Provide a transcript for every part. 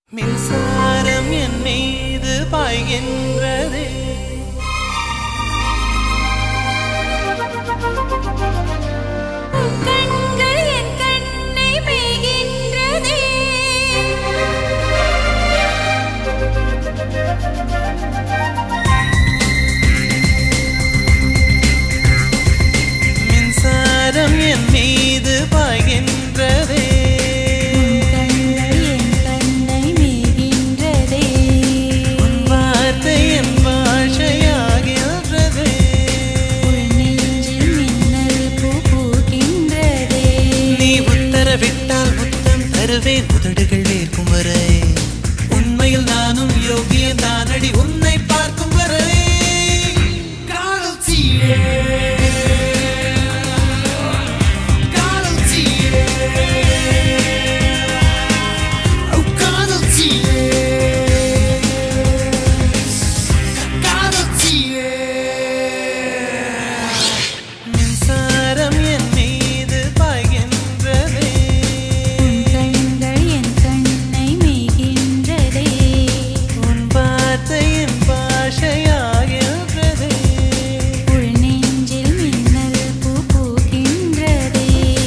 மின்சாரம் என் மீது பாய்கின்றதே கண்கள் என் கண்ணை மேய்கின்றதே மின்சாரம் என் மீது பாய்கின்றதே கண்கள் என் கண்ணை மேய்கின்றதே வார்த்தை என் பாஷையாகின்றதே உள் நெஞ்சில் மின்னல் பூ பூக்கின்றதே நீ உத்தரவிட்டால் முத்தம் தருவேன் உதடுகள் வேர்க்கும் வரை உண்மையில் நானும் யோகியன் தானடி உன்னை பார்க்கும் வரை காதல் தீயே காதல் தீயே ஓ காதல் தீயே காதல் தீயே மின்சாரம் என் மீது பாய்கின்றதே கண்கள் என் கண்ணை மேய்கின்றதே உன் வார்த்தை என் பாஷையாகின்றதே உள் நெஞ்சில் மின்னல் பூ பூக்கின்றதே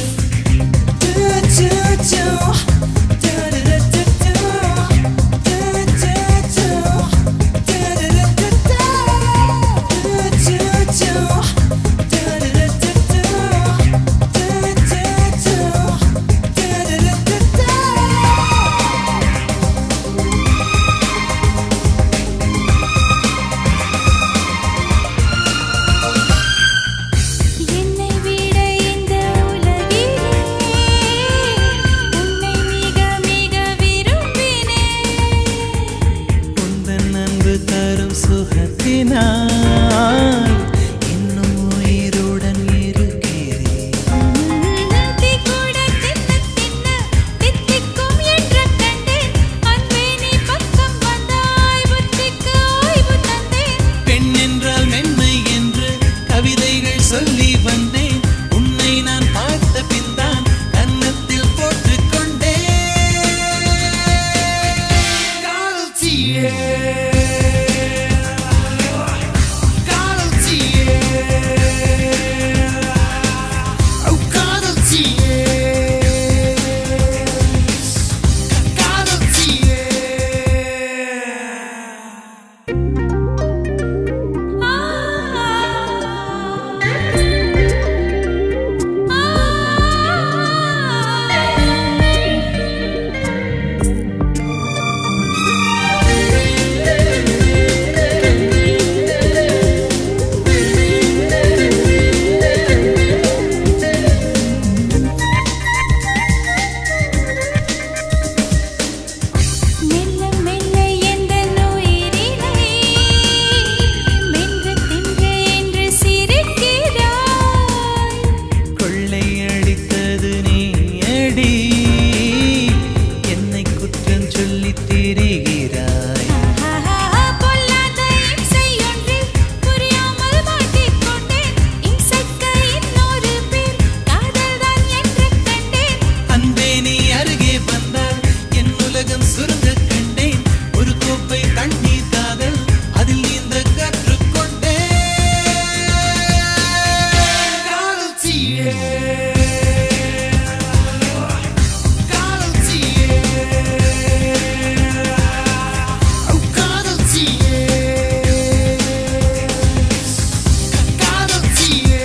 என்னை விட இந்த உலகிலே உன்னை மிக மிக விரும்பினேன் உந்தன் அன்பு தரும் சுகத்தினால் இன்னும் உயிருடன் இருக்கிறேன் தீ கூட தின்ன தின்ன தித்திக்கும் என்று கண்டேன் அன்பே நீ பக்கம் வந்தாய் புத்திக்கு ஓய்வு தந்தேன் பெண் என்றால் மென்மை என்று கவிதைகள் சொல்லி வந்தேன் உன்னை நான் பார்த்த பின்தான் கன்னத்தில் போட்டுக் கொண்டேன் காதல் தீயே காதல் தீயே ஓ காதல் தீயே காதல் தீயே ஆ மெல்ல மெல்ல எந்த நுயிரினை மென்று தின்று என்று சிரிக்கிறாய் கொள்ளையடித்தது நீயடி என்னை குற்றம் சொல்லி திரிகிறாய் ஆஹா பொல்லாத இம்சையொன்றில் புரியாமல் மாட்டிக்கொண்டேன் இம்சைக்கு இன்னொரு பேர் காதல்தான் என்று கண்டேன் அன்பே நீ அருகே வந்தால் என் உலகம் சுருங்க கண்டேன் ஒரு கோப்பை தண்ணீர் காதல் அதில் நீந்த கற்றுக்கொண்டேன் காதல் தீயே காதல் தீயே ஓ காதல் தீயே காதல் தீயே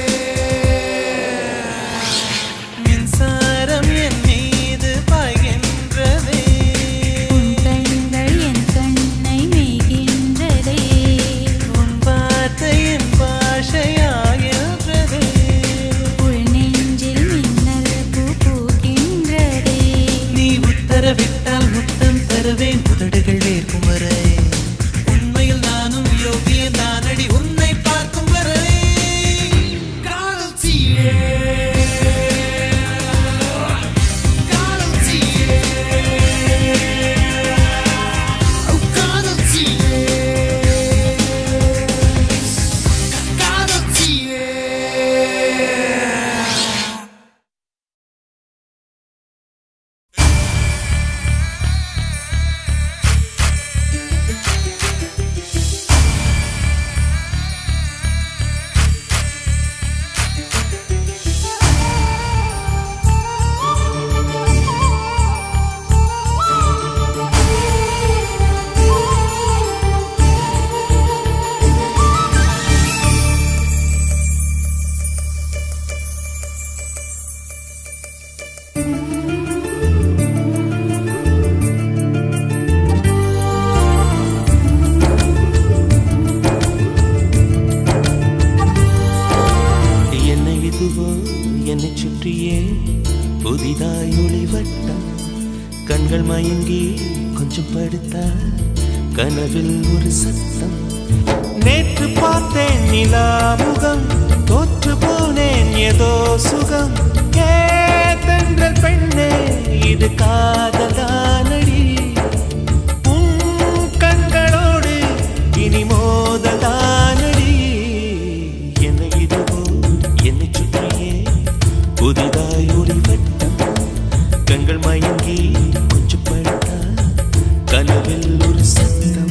மின்சாரம் என் மீது பாய்கின்றதே கண்கள் என் கண்ணை மேய்கின்றதே உன் வார்த்தை என் பாஷையாகின்றதே உள் நெஞ்சில் மின்னல் பூ பூக்கின்றதே நீ உத்தரவிட்டால் முத்தம் தருவேன் உதடுகள் வேர்க்கும் வரை உண்மையில் நானும் யோகியன் தானடி உன்னை பார்க்கும் வரை காதல் தீயே காதல் தீயே ஓ காதல் தீயே காதல் தீயே ஆ கொஞ்சம் படுத்தா கனவில் ஒரு சத்தம் நேற்று பார்த்தேன் நிலா முகம் தோற்று போனேன் ஏதோ சுகம் கேத்தென்றல் பெண்ணே இது காதலானடி உன் கண்களோடு இனி மோதலானடி என்னை இதுவோ என்னை சுற்றியே புதிதாய் ஒரு வட்டம் கண்கள் மயங்கி கொஞ்சம் படுத்தா கனவில் ஒரு சத்தம்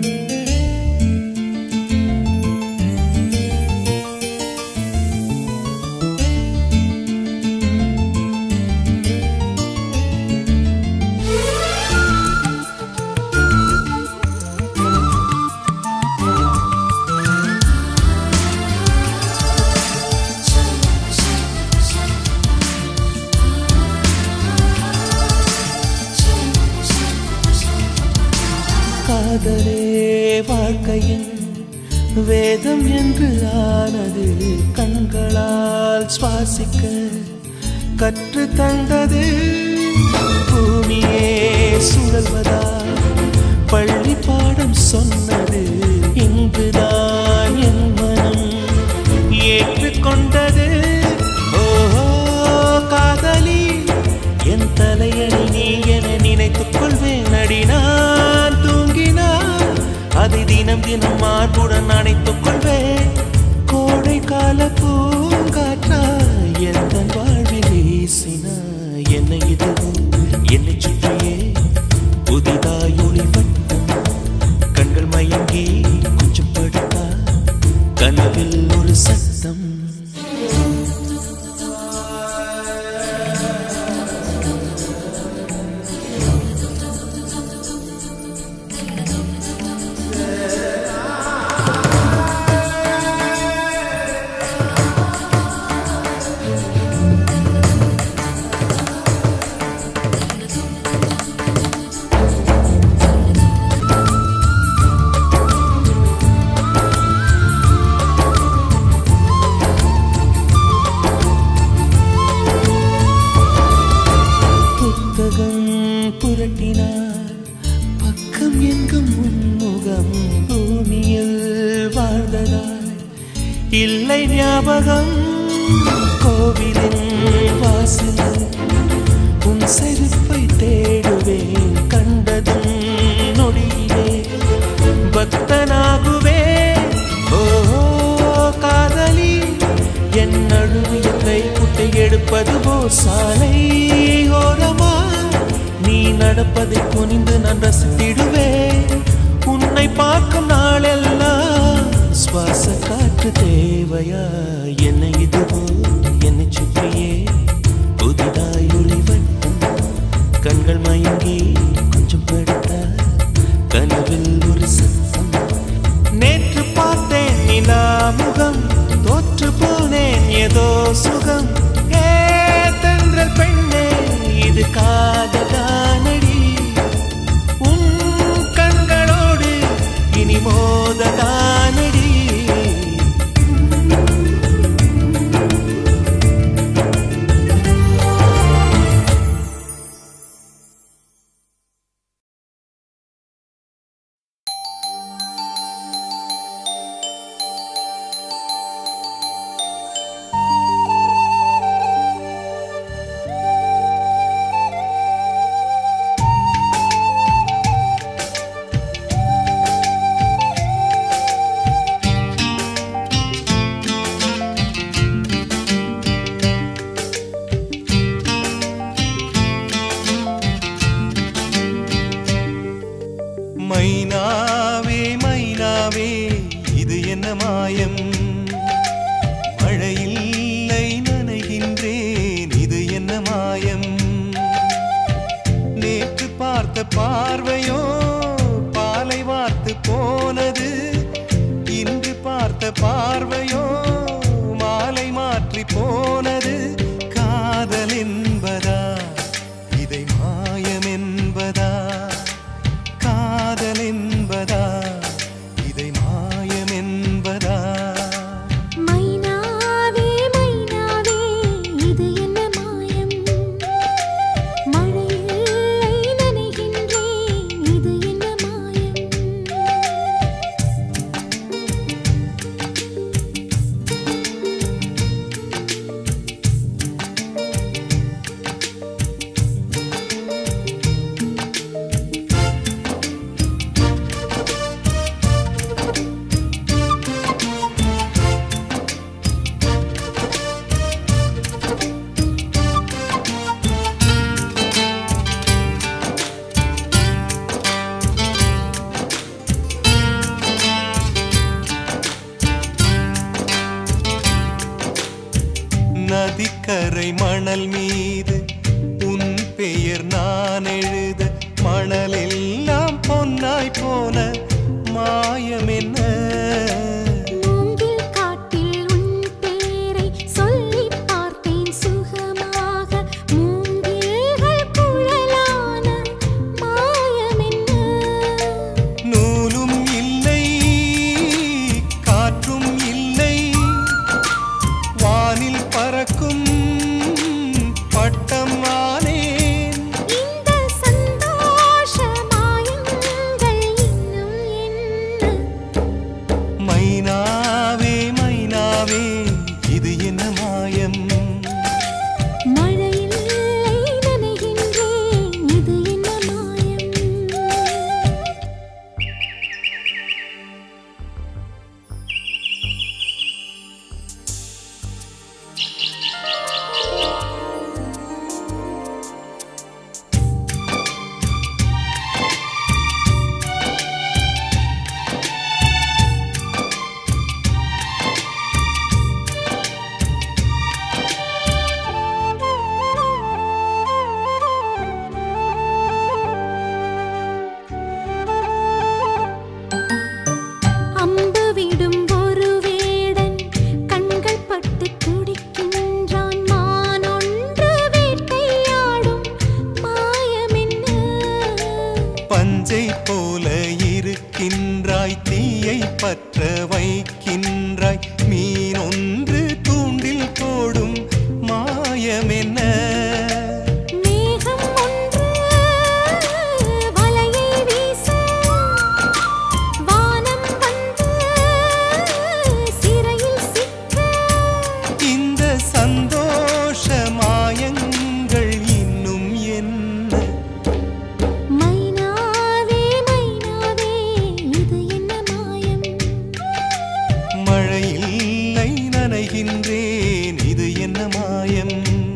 காதலே வாழ்க்கையின் வேதம் என்று ஆனது கண்களால் சுவாசிக்க கற்று தந்தது பூமியே சுழல்வதா பள்ளி பாடம் சொன்னது இங்குதான் என் மனம் ஏற்றுக்கொண்டது ஓஹோ காதலி என் தலையணி நீ என நினைத்துக் கொள்வேன் அடி நான் தூங்கினான் அதை தினம் தினம் மார்புடன் அணைத்துக் கொள்வேன் கோடை கால பூங்காற்றா எந்த வாழ்வில் வீசினா என்னை இதுவும் என்னை சுற்றியே புதிதாய் ஒளி வட்டம் கண்கள் மயங்கி கொஞ்சம் படுத்தா கனவில் ஒரு சத்தம் புத்தகம் புரட்டினார் பக்கம் எங்கும் உன்முகம் பூமியில் வாழ்ந்ததாய் இல்லை ஞாபகம் கோவிலின் வாசல் உன் செருப்பை தேடுவேன் கண்டதும் நொடியிலே பக்தனாகுவே ஓ காதலி என் நழுவிய கை குட்டை எடுப்பது போ சாலை ஓரமா நீ நடப்பதை குனிந்து நான் ரசித்திடுவேன் உன்னை பார்க்கும் நாளெல்லாம் சுவாச காற்று தேவையா என்னை இதுவோ என்னை சுற்றியே புதிதாய் ஒளி வட்டம் கண்கள் மயங்கி கொஞ்சம் படுத்தா கனவில் ஒரு சத்தம் நேற்று பார்த்தேன் நிலா முகம் தோற்று போனேன் ஏதோ சுகம் ஏ தென்றல் பெண்ணே இது காதலானடி உன் கண்களோடு இனி மோதலானடி மைனாவே மைனாவே இது என்ன மாயம் மழையில்லை நனைகின்றேன் இது என்ன மாயம் நேற்று பார்த்த பார்வையோ பாலை வார்த்து போனது இன்று பார்த்த பார்வையோ மாலை மாற்றி போனது காதல் என்பதா இதை மாயம் என்பதா காதல் என்பதா இதை மாயம் என்பதா மைனாவே மைனாவே இது என்ன மாயம் மழையில்லை நனைகின்றேன் கரை மணல் மீது உன் பெயர் நான் எழுத மணலெல்லாம் பொன்னாய் போன மாயம் என்ன மூங்கில் காட்டில் உன் பேரை சொல்லிப் பார்த்தேன் சுகமாக மூங்கில்கள் குழலான மாயமென்ன நூலும் இல்லை காற்றும் இல்லை வானில் பறக்கும் பட்டம் ஆனேன் இந்த சந்தோஷ மாயங்கள் இன்னும் என்ன மைனாவே மைனாவே இது என்ன மாயம் மழையில்லை நனைகின்றேன் இது என்ன மாயம் அம்பு விடும் ஒரு வேடன் கண்கள் பட்டு துடிக்கின்றான் மான் ஒன்று வேட்டையாடும் மாயமென்ன பஞ்சை போல இருக்கின்றாய் தீயை பற்ற வைக்கின்றாய் மீன் ஒன்று தூண்டில் போடும் மாயம் என்ன மேகம் ஒன்று வலையை வீச வானம் வந்து சிறையில் சிக்க இந்த சந்தோஷ மாயங்கள் இன்னும் என்ன மைனாவே மைனாவே இது என்ன மாயம் மழையில்லை நனைகின்றேன் இது என்ன மாயம்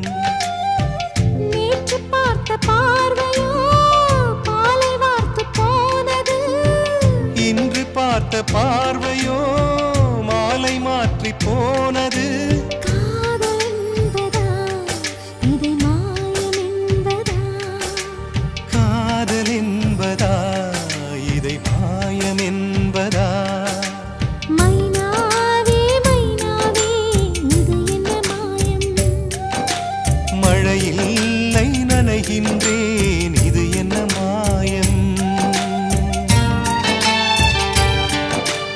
நேற்று பார்த்த பார்வையோ பாலை வார்த்து போனது இன்று பார்த்த பார்வையோ மாலை மாற்றி போனது காதல் என்பதா இதை மாயம் என்பதா காதல் என்பதா இதை மாயம் என்பதா மைனாவே மைனாவே இது என்ன மாயம் மழையில்லை நனைகின்றேன் இது என்ன மாயம்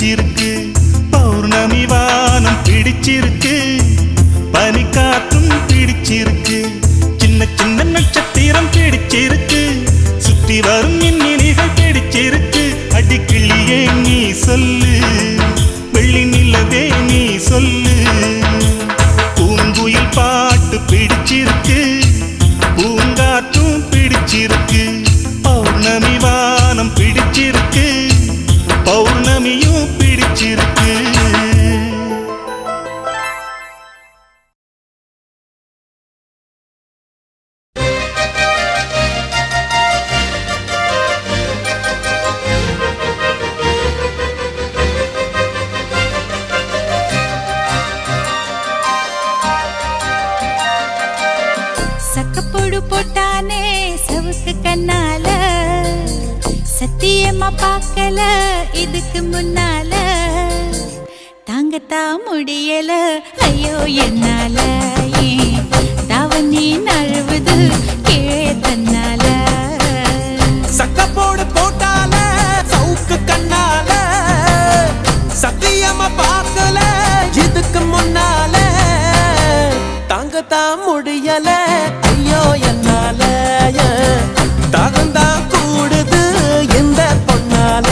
பிடிச்சிருக்கு பௌர்ணமி வானம் பிடிச்சிருக்கு பனிக்காற்றும் பிடிச்சிருக்கு சின்ன சின்ன நட்சத்திரம் பிடிச்சிருக்கு சுற்றி வரும் மின்னினிகள் பிடிச்சிருக்கு அடிக்கிளியே நீ சொல்லு வெள்ளி நிலவே நீ சொல்லு பூங்குயில் பாட்டு பிடிச்சிருக்கு பூங்காற்றும் பிடிச்சிருக்கு பௌர்ணமி வானம் பிடிச்சிருக்கு பௌர்ணமியும் பிடிச்சிருக்கு சக்கப்போடு போட்டானே சவுக்கு கண்ணால சத்தியமா பார்க்கல இதுக்கு முன்னால தாங்கத்தா முடியல ஐயோ என்னால ஏன் தாவணி நழுவுது கீழே தன்னால சக்கப்போடு போட்டால சவுக்கு கண்ணால சத்தியமா பார்க்கல இதுக்கு முன்னால தாங்கத்தான் முடியல ஐயோ என்னால தாகந்தான் கூடுது இந்த பொண்ணால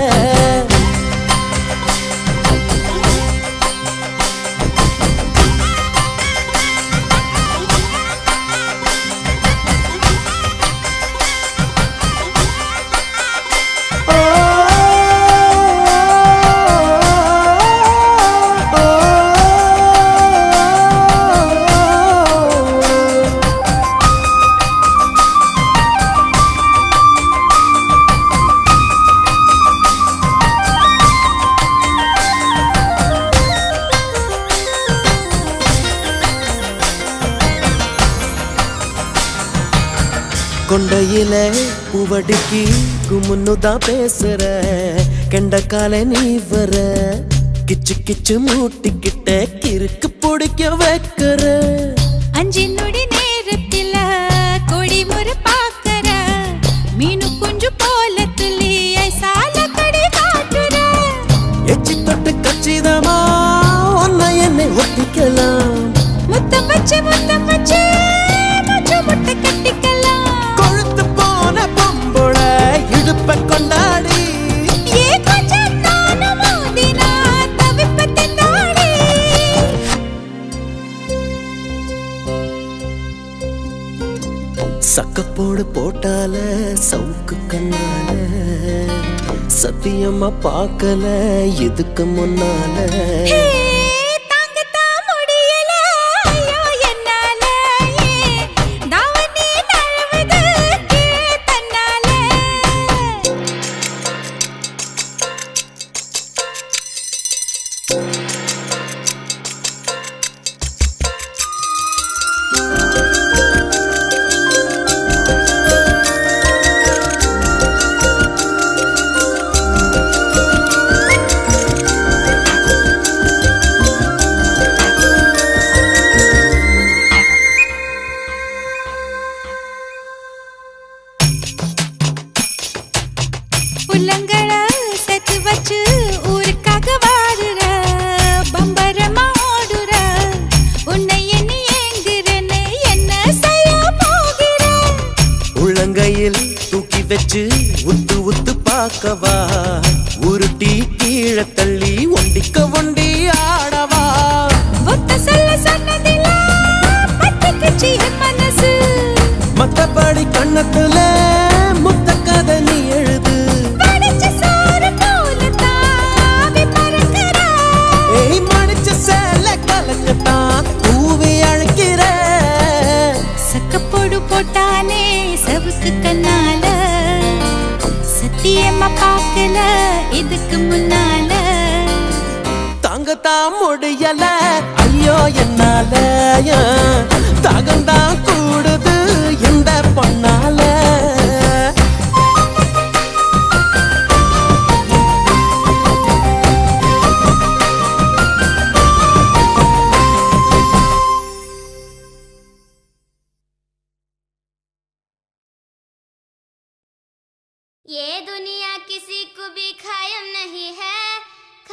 கொண்டையில பூவடிக்கு குமுன்னுதான் பேசுற கெண்டக்கால நீ வர கிச்சு கிச்சு மூட்டிக்கிட்ட கிறுக்கு பிடிக்க வைக்கிற அஞ்சு நொடி நேரத்தில கொடி முறை பார்க்கற மீனு குஞ்சு போல துள்ளி ஐசால கடி காட்டுற எச்சி தொட்டு கச்சிதமா உன்னை என்னை ஒட்டிக்கலாம் முத்தம் வச்சு முத்தம் வச்சு மூச்சு முட்டை கட்டிக்கலாம் கொழுத்து போன பொம்புள இடுப்ப கொண்டாடி ஏ கொஞ்சம் நானும் மோதினா தவிப்ப திண்டாடி சக்கப்போடு போட்டால சவுக்கு கண்ணால சத்தியமா பார்க்கல இதுக்கு முன்னால ஹே, தாங்கத்தான் முடியல, ஐயோ என்னால, ஏன் தாவணி நழுவுது கீழே தன்னால. புள்ளங்கள சேர்த்து வச்சு ஊருக்காக வாடுற பம்பரமா ஓடுற உன்னை எண்ணி ஏங்குறேன்னு என்ன செய்ய போகிற உள்ளங்கையில் தூக்கி வச்சு உத்து உத்து பார்க்கவா உருட்டி கீழே தள்ளி ஒண்டிக்க ஒண்டி ஆடவா ஒத்த சொல்ல சொன்னதில்ல பட்டுக்குச்சு என் மனசு மத்தபடி கண்ணத்துல முத்த கதை நீ எழுது படிச்ச சோறு போல தாவி பறக்கிற ஏய் மடிச்ச சேல கலக்கத்தான் பூவி அழைக்கிற சக்கப்போடு போட்டானே சவுக்கு கண்ணால சத்தியமா பார்க்கல இதுக்கு முன்னால தாங்கத்தான் முடியல ஐயோ என்னால தாகந்தான் கூடுது இந்த பொண்ணால ये दुनिया किसी को भी कायम नहीं है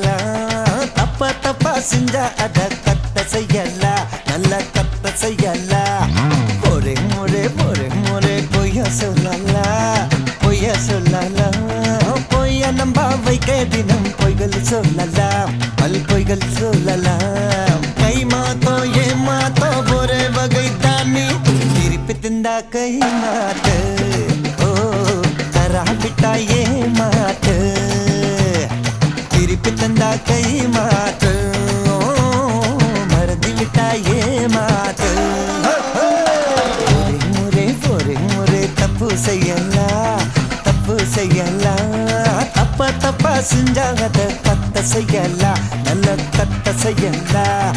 செய்யலாம் தப்பா தப்பா செஞ்சா அத கத்த செய்யலாம் நல்ல கத்த செய்யலாம் ஒரே முறை ஒரே முறை பொய்ய சொல்லலாம் பொய்ய சொல்லலாம் பொய்ய நம்ப வைக்க தினம் பொய்கள் சொல்லலாம் பல் பொய்கள் சொல்லலாம் கை மாத்தோ ஏ மாத்தோ ஒரே வகை தானே திருப்பி திண்டா கை மாத்து ஓ தராவிட்டா ஏ மாத்து திருப்பி தந்தா கை மாத்து ஓ, மறந்து விட்டா ஏ மாத்து ஒரே முறை ஒரே முறை தப்பு செய்யலாம் தப்பு செய்யலாம் தப்பா தப்பா செஞ்சா அத கத்த செய்யலாம் நல்ல கத்த செய்யலாம்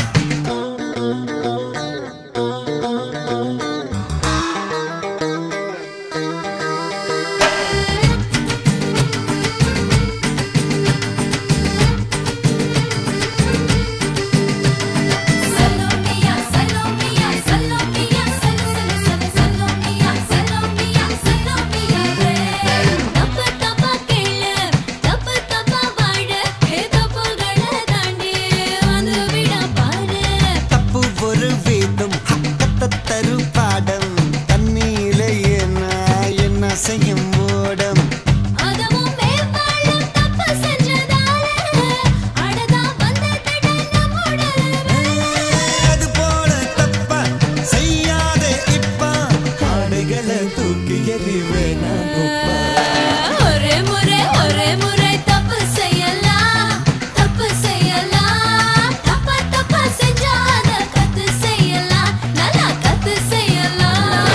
சலோமியா சலோமியா சலோமியா சல சல சல சலோமியா சலோமியா சலோமியா ரே தப்பு தப்பா கேளு தப்பு தப்பா வாழ ஹே தப்புகள தாண்டி வந்து விட பாரு தப்பு ஒரு வேதம் கத்த தரு பாடம் தண்ணீரிலே என்ன என்ன செய்யும் ஓடம் அதவும் மேம்பாலும் தப்பு செஞ்சதால அடதா வந்ததட நம்மோட அது போல தப்பா செய்யாதே இப்ப ஆடைகளை தூக்கி எறிவேனா குப்பா ஒரே முறை ஒரே முறை தப்பு செய்யலாம் தப்பு செய்யலாம் தப்பா தப்பா செஞ்சா அத கத்து செய்யலாம் நல்லா கத்து செய்யலாம்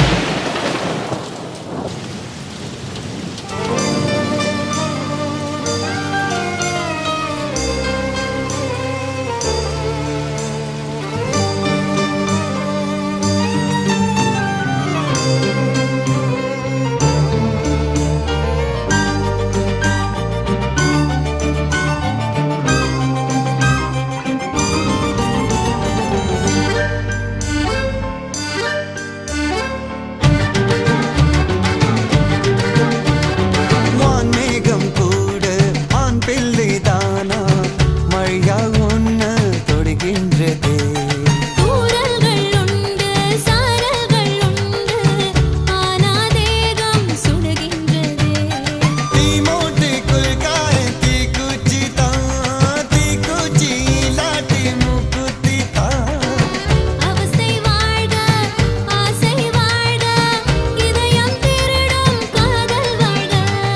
வான்மேகம் கூட ஆண் பிள்ளை தானா மழையா ஒன்று தொடுகின்றதே தூறல்கள் உண்டு சாரல்கள் உண்டு ஆனா தேகம் சுடுகின்றதே தீமோட்டுக்குள் காய தீக்குச்சி தான் தீக்குச்சி இல்லாட்டி மூக்குத்தி தான் அவஸ்தை வாழ்க ஆசை வாழ்க இதயம் திருடும் காதல் வாழ்க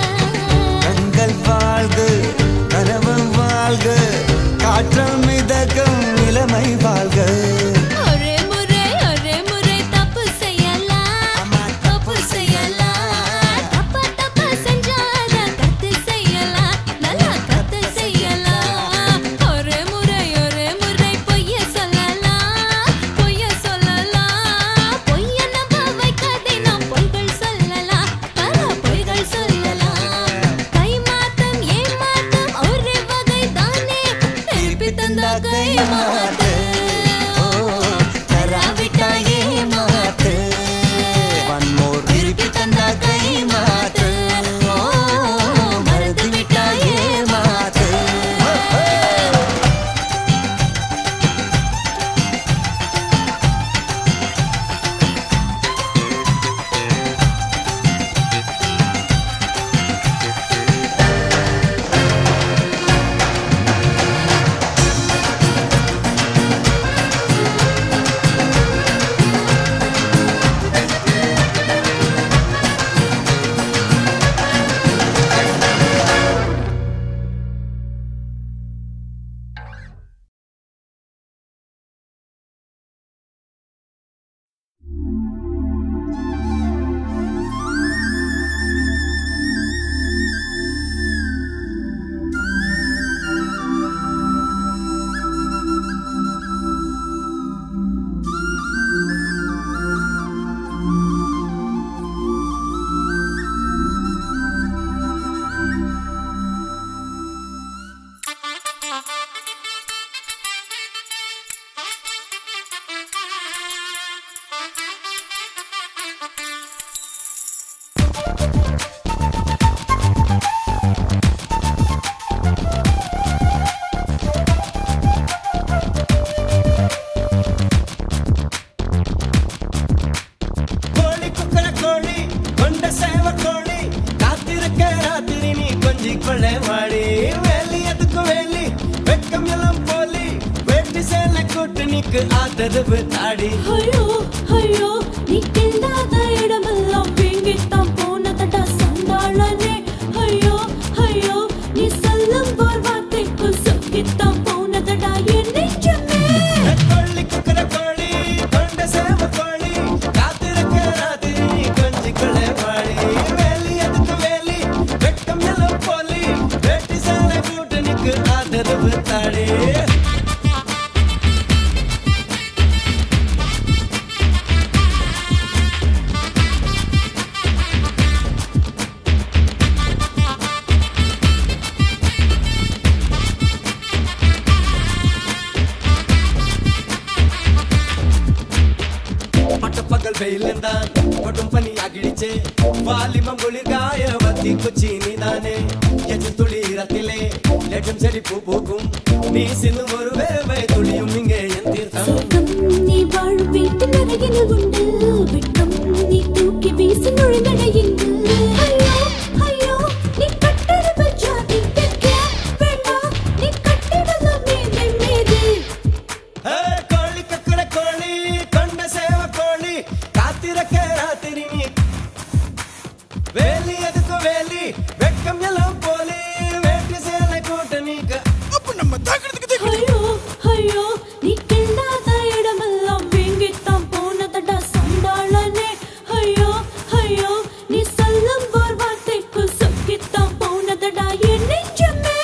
கண்கள் வாழ்க கனவு வாழ்க காற்றம் மிதக்கும் இளமை வாழ்க ஒரே முறை ஒரே முறை தப்பு செய்யலாம் தப்பு செய்யலாம் தப்பா தப்பா செஞ்சா அத கத்து செய்யலாம் நல்லா கத்து செய்யலாம் ஒரே முறை ஒரே முறை பொய்ய சொல்லலாம் பொய்ய சொல்லலாம் பொய்ய நம்ப வைக்காதே நாம் பொய்கள் சொல்லலாம் பல பொய்கள் சொல்லலாம் கை மாத்தம் ஏமாத்தம் ஒரே வகை தானே திருப்பி தந்தா கை மாத்து ஓ தராவிட்டா ஏமாத்து One more திருப்பி தந்தா கை மாத்து ஓ மறந்து விட்டா ஏமாத்து ஒரே கூட்டணிக்கு ஆதரவு தாடி ஐயோ ஐயோ நீ இல்லாத இடமெல்லாம் வீங்கித்தான் போனதடா சண்டாளனே ஐயோ ஐயோ நீ சொல்லும் போர் வார்த்தைக்கு சொக்கித்தான் போனதடா என் நெஞ்சமே கொள்ளி குக்கர கோழி கொண்ட சேம கோழி காத்திருக்க ராத்திரி கொஞ்சிக்குள்ள வாழி வேலி அதுக்கு வேலி வெட்கம் எல்லாம் போலி வேட்டி சேலை கூட்டணிக்கு ஆதரவு தாடி பட்டப்பகல் வெயில்தான் கொடும் பனி அகிழிச்சே வாலிமம் குளிர்காய வத்தி குச்சி நீதானே எச்சு துளி இரத்திலே லட்சம் செடி பூ பூக்கும் நீ சிந்தும் ஒரு வேவை துளியும் இங்கே என் தீர்த்தம் சொர்க்கம் நீ வாழும் வீட்டு நரகினில் உண்டு வெட்கம் நீ தூக்கி வீசி நுழைந்தட இங்கு ஐயோ ஐயோ நீ கட்டெடுப்பு ஜாதி வைக்க வேண்டாம் நீ கட்டிடலாம் மேதை மீது ஏ, கோழி கக்கட கோழி கொண்ட சேவ கோழி காத்திருக்க ராத்திரி நீ வேலி எதுக்கு வேலி வெட்கம் எல்லாம் போலி வேட்டி சேலை கூட்டணிக்கு ஐயோ ஐயோ நீ இல்லாத இடமெல்லாம் வீங்கித்தான் போனதடா சண்டாளனே ஐயோ ஐயோ நீ சொல்லும் போர் வார்த்தைக்கு சொக்கித்தான் போனதடா என் நெஞ்சமே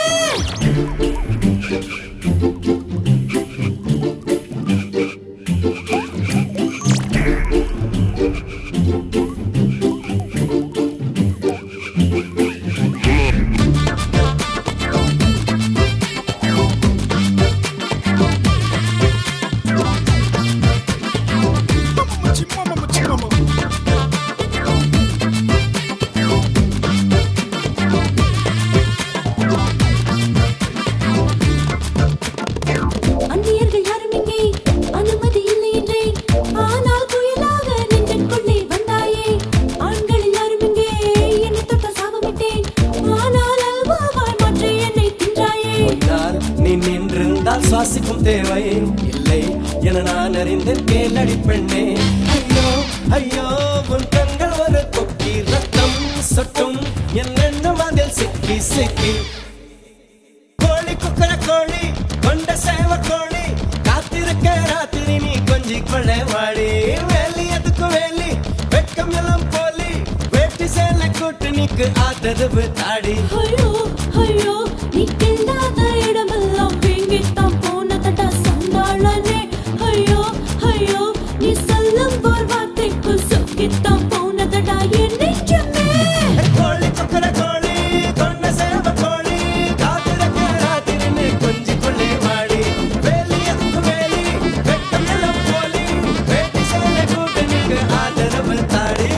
அந்நியர்கள் யாரும் இங்கே அனுமதி இல்லை என்றேன் ஆனால் புயலாக நெஞ்சுக்குள்ளே வந்தாயே ஆண்கள் யாரும் இங்கே என்னை தொட்ட சாபமிட்டேன் ஆனால் அல்வாவாய் மாற்றி என்னை தின்றாயே முன்னால் நீ நின்றிருந்தால் சுவாசிக்கும் தேவை இல்லை என நான் அறிந்தேன் கேளடி பெண்ணே ஐயோ ஐயோ உன் கண்கள் ஒரு கொக்கி ரத்தம் சொட்டும் என் எண்ணம் அதில் சிக்கி சிக்கி கோழி குக்கர கோழி கொண்ட சேவ கோழி காத்திருக்க ராத்திரி நீ கொஞ்சி கொள்ள வாடி வேலி அதுக்கு வேலி வெட்கம் எல்லாம் போலி வேட்டி சேலை கூட்டணிக்கு ஆதரவு தாடி ஐயோ ஐயோ நீ இல்லாத இடமெல்லாம் வீங்கித்தான் போனதடா சண்டாளனே ஐயோ ஐயோ நீ சொல்லும் போர் வார்த்தைக்கு சொக்கித்தான் போனதடா என் நெஞ்சமே கோழி கொக்கர கோழி கொண்ட சேவ கோழி காத்திருக்க ராத்திரி நீ கொஞ்சி கொள்ளே வாடி வேலி அதுக்கு வேலி வெட்கம் எல்லாம் போலி வேட்டி சேலை கூட்டணிக்கு ஆதரவு தாடி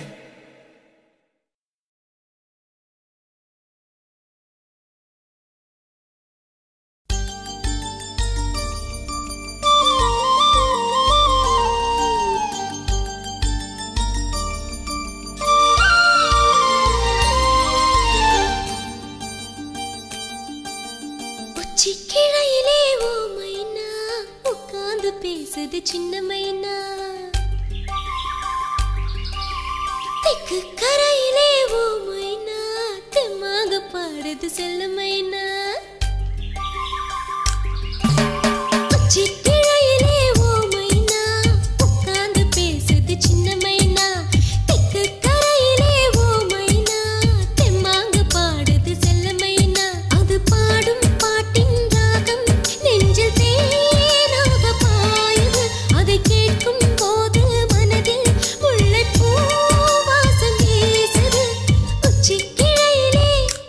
உச்சி கிளையிலே ஓ மைனா உட்கார்ந்து பேசுது சின்ன மைனா தெக்கு கரையிலே ஓ மைனா தெம்மாக பாடுது செல்ல மைனா உச்சி கிளையிலே ஓ மைனா உட்கார்ந்து பேசுது சின்ன மைனா தெக்கு கரையிலே ஓ மைனா தெம்மாக பாடுது செல்ல மைனா அது பாடும் பாட்டின் ராகம் நெஞ்சில் தேனாக பாயுது அதை கேட்கும் போது மனதில் முல்லைப்பூ வாசம் வீசுது உச்சி கிளையிலே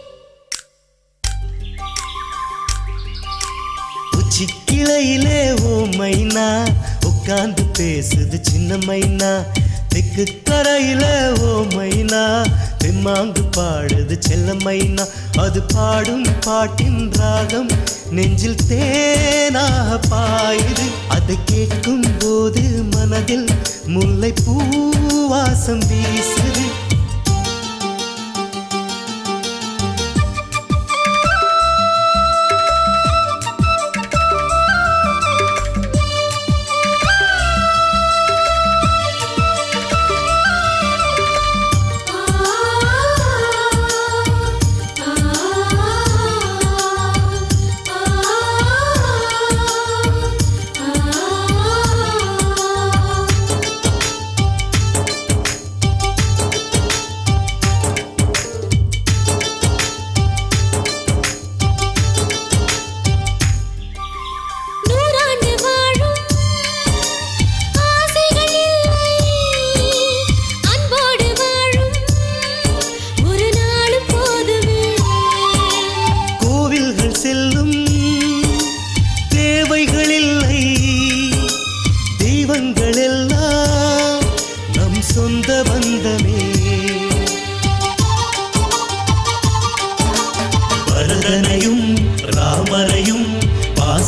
உச்சி கிளையிலே ஓ மைனா உட்கார்ந்து பேசுது சின்ன மைனா தெக்கு கரையில ஓ மைனா தெம்மாங்கு பாடுது செல்ல மைனா அது பாடும் பாட்டின் ராகம் நெஞ்சில் தேனாக பாயுது அதை கேட்கும் போது மனதில் முல்லை பூவாசம் வீசுது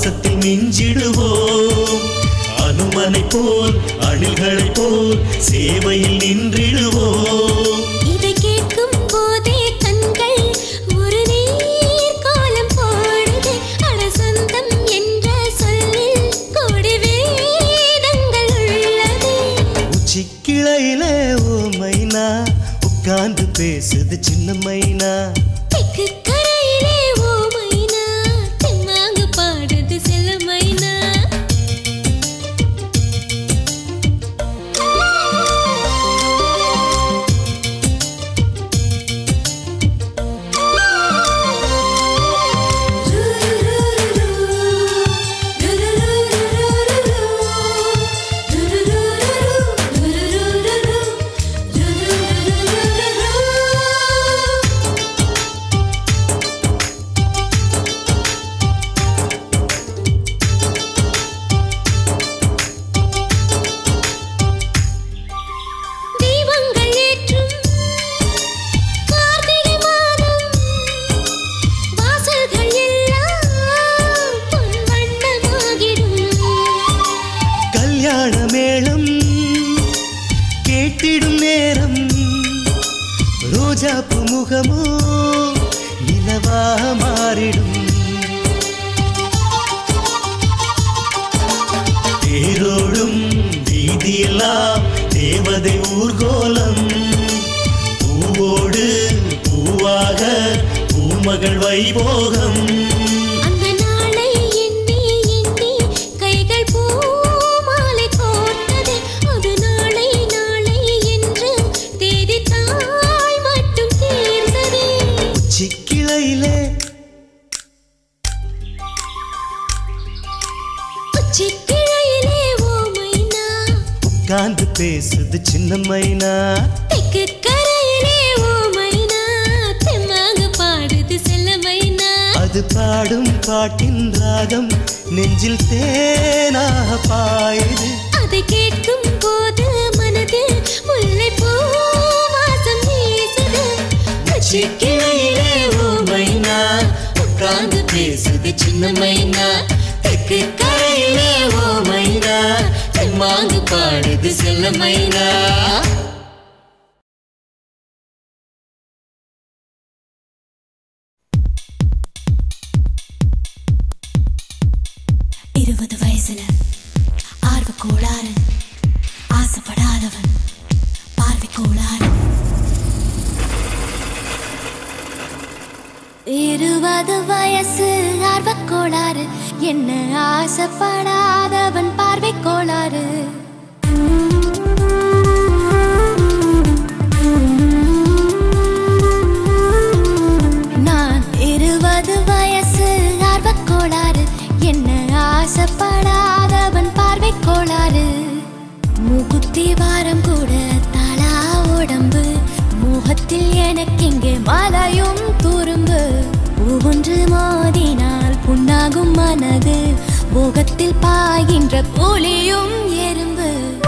பாசத்தில் மிஞ்சிடுவோம் அனுமனை போல் அணில்களைப் போல் சேவையில் நின்றிடுவோம் இதை கேட்கும் போதே கண்கள் ஒரு நீர் கோலம் போடுது அட சொந்தம் என்ற சொல்லில் கோடி வேதங்கள் உள்ளது உச்சி கிளையில ஓ மைனா உட்கார்ந்து பேசுது சின்ன மைனா தெக்கு கரையிலே ஓ மைனா தெம்மாங்கு பாடுது செல்ல மைனா தீபங்கள் ஏற்றும் கார்த்திகை மாதம் வாசல்கள் எல்லாம் பொன் வண்ணமாகிடும் கல்யாண மேளம் கேட்டிடும் நேரம் ரோஜா முகமோ நிலவாக மாறிடும் தேரோடும் வீதியெல்லாம் தேவதை ஊர்கோலம் பூவோடு பூவாக பூமகள் வைபோகம் அந்த நாளை எண்ணி எண்ணி கைகள் பூமாலை கோர்த்தது அது நாளை நாளை என்று தேதி தாய் மட்டும் தீர்ந்தது சிக்கிளையிலே உச்சிக்கிழையிலே ஓ மைனா உட்கார்ந்து பேசுது சின்ன மைனா தெக்கு கரையிலே ஓ மைனா தெம்மாக பாடுது செல்ல மைனா அது பாடும் பாட்டின் ராகம் நெஞ்சில் தேனாக பாயுது அதை கேட்கும் போது மனதில் முல்லை பூ வாசம் வீசுது சிக்கிளையிலே ஓ மைனா உட்கார்ந்து பேசுது சின்ன மைனா தெற்கு கரையிலே ஓ மைனா தெம்மாங்கு பாடுது செல்ல மைனா இருபது வயசுல ஆர்வ கோளாறு ஆசைப்படாதவன் பார்வை கோளாறு இருபது வயசு ஆர்வ கோளாறு என்ன ஆசைப்படாதவன் பார்வை கோளாறு நான் இருபது வயசு ஆர்வக் கோளாறு என்ன ஆசைப்படாதவன் பார்வை கோளாறு மூக்குத்தி வாரம் கூட தலா உடம்பு முகத்தில் எனக்கெங்கே மலையும் துரும்பு ஒவ்வொன்று மோதினால் புண்ணாகும் மனது முகத்தில் பாய்கின்ற புலியும் எறும்பு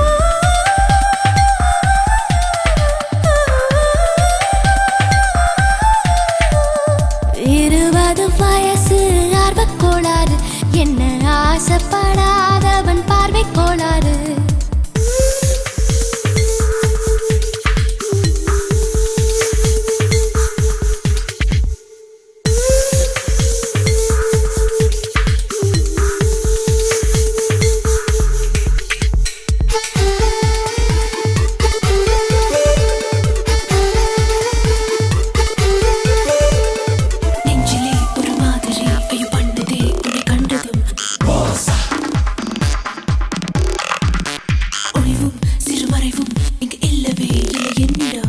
இருபது வயசு ஆர்வக் கோளாறு என்ன ஆசைப்படாதவன் பார்வை கோளாறு நெஞ்சிலே ஒரு மாதிரி ஐயோ பண்ணுதே உன்னை கண்டதும் ஒளிவும் சிறுமறைவும் இங்கு இல்லவே இல்லை என்னிடம்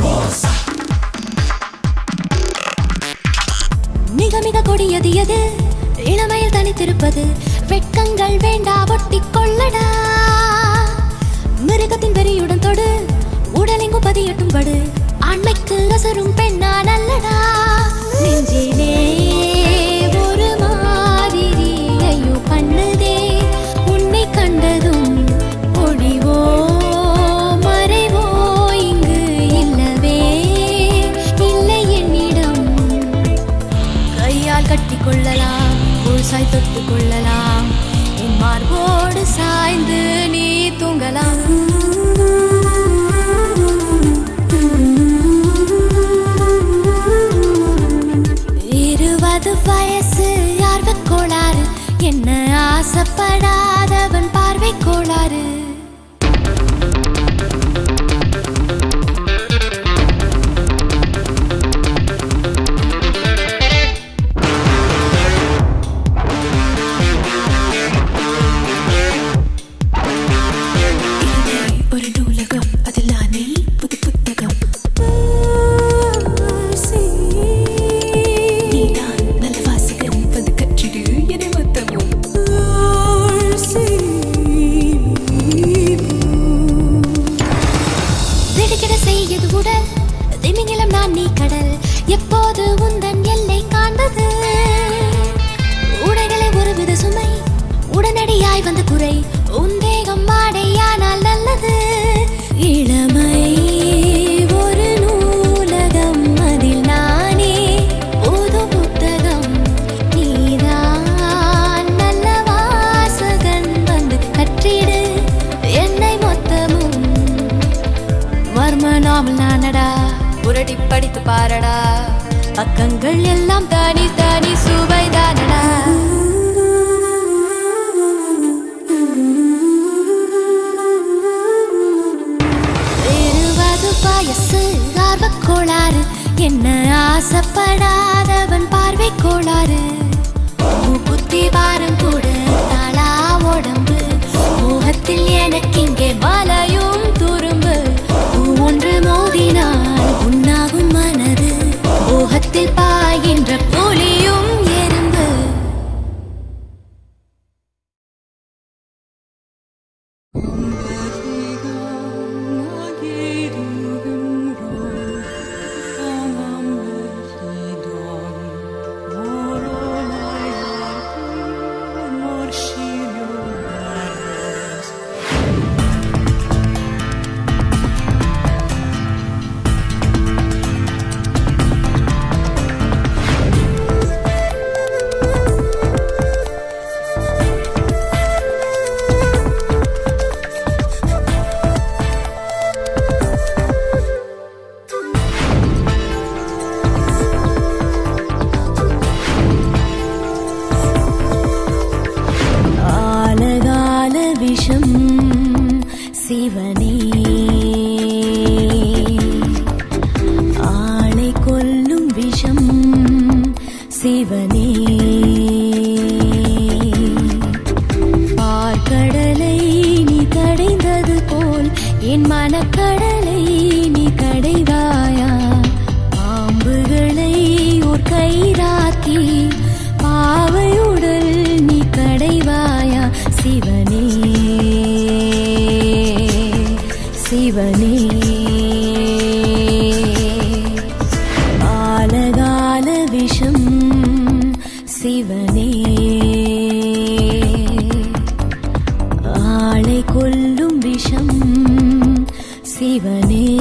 மிக மிக கொடியது எது இளமையில் தனித்திருப்பது வெட்கங்கள் வேண்டா ஒட்டிக் கொள்ளடா மிருகத்தின் வெறியுடன் தொடு உடலெங்கும் பதியட்டும் படு ஆண்மைக்கு அசரும் பெண்ணா நல்லடா நெஞ்சிலே ஒரு மாதிரி ஐயோ பண்ணுதே உன்னை கண்டதும் ஒளிவோ மறைவோ இங்கு இல்லவே இல்லை என்னிடம் கையால் கட்டி கொள்ளலாம் முழுசாய் தொட்டு வைத்துக் கொள்ளலாம் என் மார்போடு சாய்ந்து நீ தூங்கலாம் இருபது வயசு ஆர்வக் கோளாறு என்ன ஆசைப்படாதவன் பார்வை கோளாறு ஒரு நூலகம் அதில் நானே புது புத்தகம் நீதான் நல்ல வாசகன் வந்து கற்றிடு என மொத்தமும் திடுக்கிட செய்யது உடல் திமிங்கிலம் நான் நீ கடல் எப்போது உந்தன் எல்லை காண்பது உடைகளை ஒருவித சுமை உடனடியாய் வந்து குறை உந்தேகம் மாடையானால் நல்லது இளமை ஒரு நூலகம் அதில் நானே புது புத்தகம் நீதான் நல்ல வாசகன் வந்து கற்றிடு என்னை மொத்தமும் மர்ம நாவல் நானடா புரட்டி படித்து பாரடா பக்கங்கள் எல்லாம் தனி தனி சுவைதானடா இருபது வயசு ஆர்வக் கோளாறு என்ன ஆசைப்படாதவன் பார்வை கோளாறு புத்தி வாரம் கூட தாளா உடம்பு மோகத்தில் எனக்கு இங்கே வலையும் துரும்பு ஒன்று மோதினால் உண்ணாகும் மனது மோகத்தில் பாய்கின்ற புலியும் எறும்பு ஆலகால விஷம் சிவனே ஆளை கொல்லும் விஷம் சிவனே பார்க்கடலை நீ கடைந்தது போல் என் மனக்கடலை நீ கடைவாயா பாம்புகளை ஒரு கயிறாக்கி பாவையுடல் நீ கடைவாயா சிவனே சிவனே ஆலகால விஷம் சிவனே ஆளை கொல்லும் விஷம் சிவனே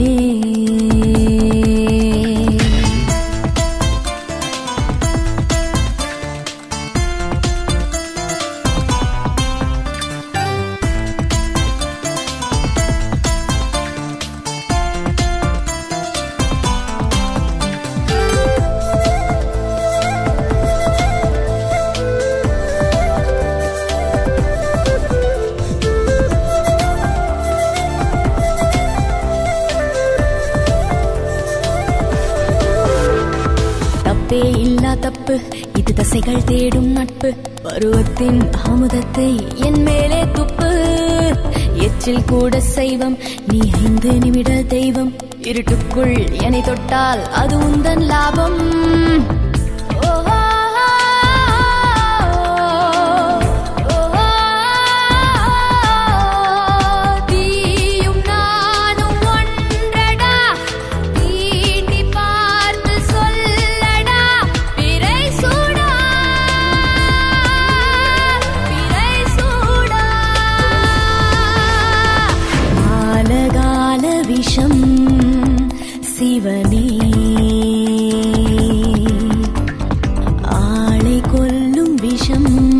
தப்பே இல்லா தப்பு இது தசைகள் தேடும் நட்பு பருவத்தின் அமுதத்தை என் மேலே துப்பு எச்சில் கூட செய்வம் நீ ஐந்து நிமிட தெய்வம் இருட்டுக்குள் என்னை தொட்டால் அது உந்தன் லாபம் ஓஹோ, ஓஹோ, தீயும் நானும் ஒன்றடா தீண்டி பார்த்து சொல்லடா பிறை சூடா பிறை சூடா ஆலகால விஷம் சிவனே ஆளை கொல்லும் விஷம்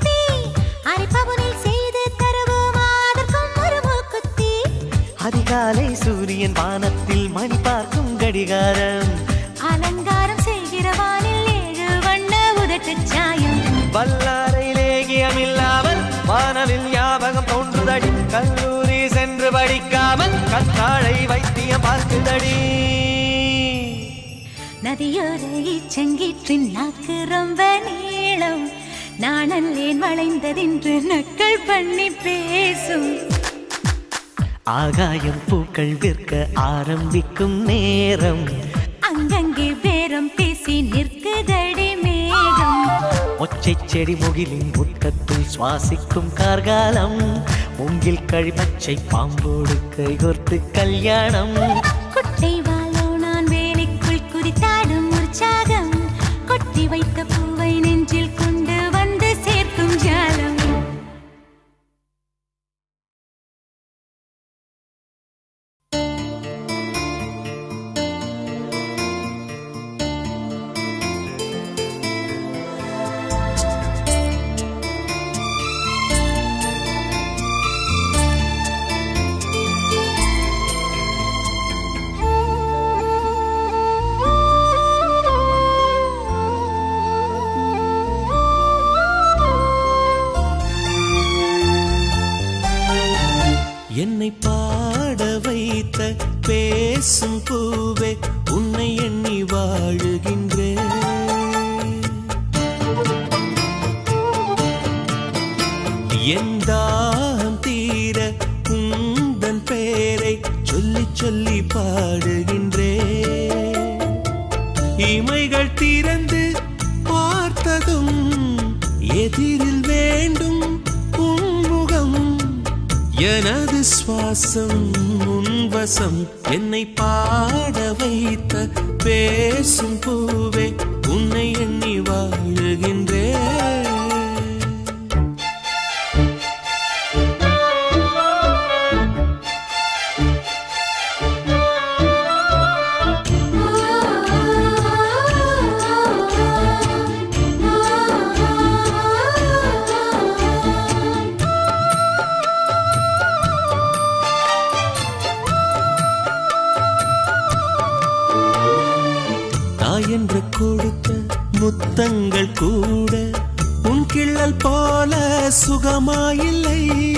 அதிகாலை சூரியன் வானத்தில் மணி பார்க்கும் கடிகாரம் அலங்காரம் செய்கிற வானில் ஏழு வண்ண உதட்டு சாயம் வல்லாரை லேகியமில்லாமல் வானவில் ஞாபகம் தோன்றுதடி கல்லூரி சென்று படிக்காமல் கத்தாழை வைத்தியம் பார்க்குதடி நதியோர ஈச்சங்கீற்றின் நாக்கு ரொம்ப நீளம் நாணல்லேன் வளைந்ததென்று நக்கள் பண்ணி பேசும் ஆகாயம் பூக்கள் விற்க ஆரம்பிக்கும் நேரம் அங்கங்கே பேரம் பேசி நிற்குதடி மேகம் ஒச்சை செடி முகிலின் முட்டத்தில் சுவாசிக்கும் கார்காலம் மூங்கில் கழி பச்சை பாம்போடு கைகோர்த்து கல்யாணம் குட்டை வாழோ நான் வேலைக்குள் குதித்தாடும் உற்சாகம் கொட்டி வைத்த பூவை நெஞ்சில் கொண்டு வந்து சேர்க்கும் ஜாலம் என்னை பாட வைத்த பேசும் பூவே உன்னை எண்ணி வாழுகின்றேன் என் தாகம் தீர உந்தன் பேரை சொல்லி சொல்லி பாடுகின்றேன் இமைகள் திறந்து பார்த்ததும் எதிரில் வேண்டும் உன்முகம் எனது சுவாசம் உன்வசம் என்னை பாட வைத்த பேசும் பூவே உன்னை எண்ணி வாழுகின்றேன் தாயென்று கொடுத்த முத்தங்கள் கூட உன் கிள்ளல் போல சுகமாயில்லை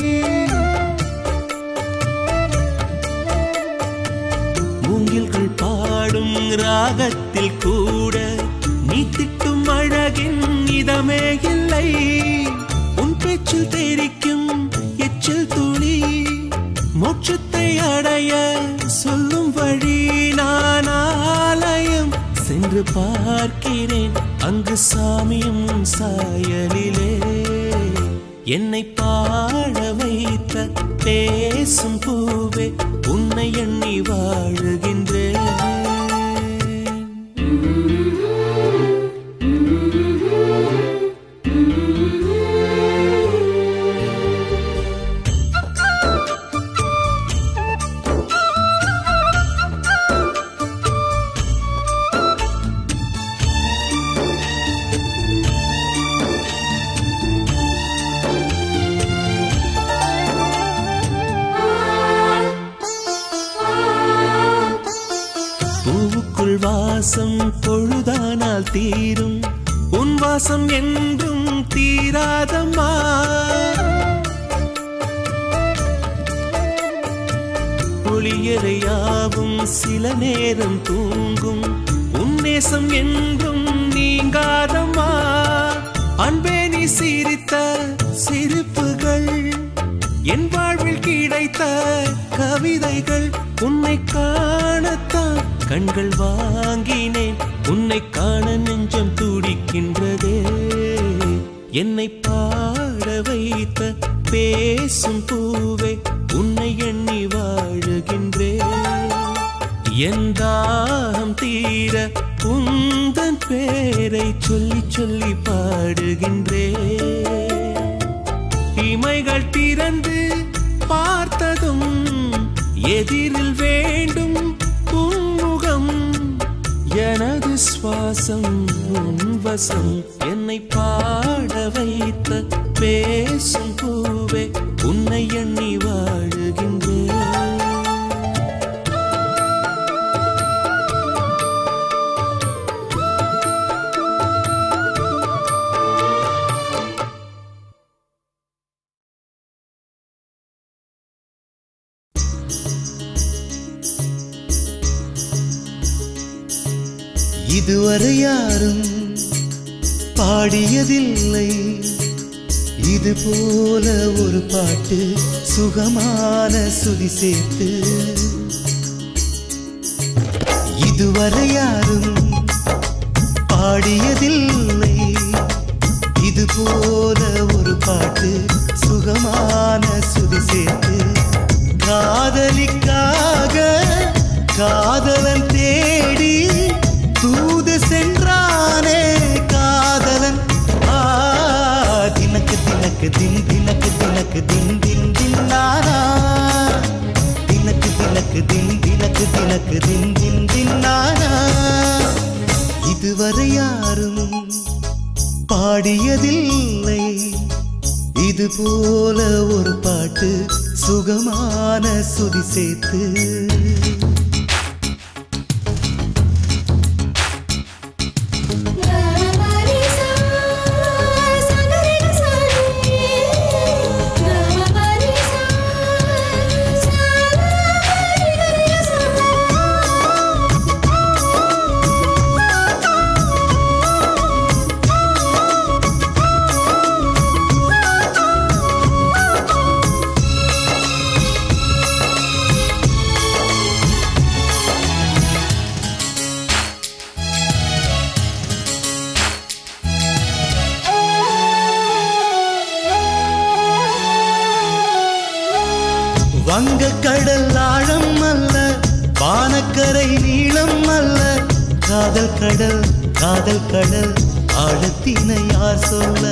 மூங்கில்கள் பாடும் ராகத்தில் கூட நீ திட்டும் அழகின் இதமே இல்லை உன் பேச்சில் தெரிக்கும் எச்சில் துளி மோட்சத்தை அடைய சொல்லும் வழி நான் ஆலயம் சென்று பார்க்கிறேன் அங்கு சாமியும் சாயலிலே என்னை பாட வைத்த பேசும் பூவே உன்னை எண்ணி வாழுகின்றேன் பூவுக்குள் வாசம் பொழுதானால் தீரும் உன் வாசம் என்றும் தீராதம்மா ஒளியறையாவும் சில நேரம் தூங்கும் உன் நேசம் என்றும் நீங்காதம்மா அன்பே நீ சிரித்த சிரிப்புகள் என் வாழ்வில் கிடைத்த கவிதைகள் உன்னை காணத்தான் கண்கள் வாங்கினேன் உன்னை காண நெஞ்சம் துடிக்கின்றதே என்னை பாட வைத்த பேசும் பூவே உன்னை எண்ணி வாழுகின்றேன் என் தாகம் தீர உந்தன் பேரை சொல்லி சொல்லி பாடுகின்றேன் இமைகள் திறந்து பார்த்ததும் எதிரில் வேண்டும் உன்முகம் எனது சுவாசம் உன் வசம் என்னை பாட வைத்த பேசும் பூவே உன்னை எண்ணி வாழுகின்றேன் இதுவரை யாரும் பாடியதில்லை இது போல ஒரு பாட்டு சுகமான சுதி சேர்த்து இதுவரை யாரும் பாடியதில்லை இது போல ஒரு பாட்டு சுகமான சுதி சேர்த்து காதலிக்காக காதலன் தேடி தூது சென்றானே காதலன் ஆ தினக்கு தினக்கு தின் தினக்கு தினக்கு தின் தின் தின் நானா தினக்கு தினக்கு தின் தினக்கு தினக்கு தின் தின் தின் நானா இதுவரை யாரும் பாடியதில்லை இது போல ஒரு பாட்டு சுகமான சுதி சேர்த்து வங்க கடல் ஆழம் அல்ல வானக்கரை நீளம் அல்ல காதல் கடல் காதல் கடல் ஆழத்தினை யார் சொல்ல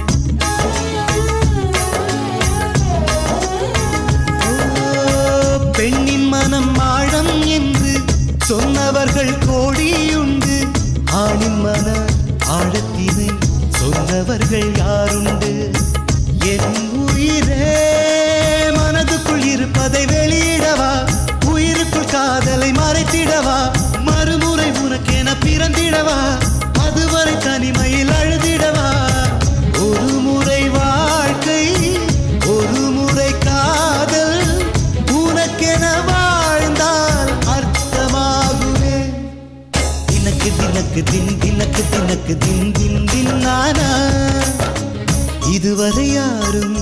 ஓ, பெண்ணின் மனம் ஆழம் என்று சொன்னவர்கள் கோடியுண்டு ஆணின் மன ஆழத்தினை சொன்னவர்கள் யாருண்டு என் உயிரே மனதுக்குள் இருப்பதை வெளியிடவா உயிருக்குள் காதலை மறைத்திடவா மறுமுறை உனக்கென பிறந்திடவா அதுவரை தனிமையில் அழுதிடவா ஒரு முறை வாழ்க்கை ஒரு முறை காதல் உனக்கென வாழ்ந்தால் அர்த்தமாகுமே தினக்கு தினக்கு தின் தினக்கு தினக்கு தின் தின் தின் நானா இதுவரை யாரும்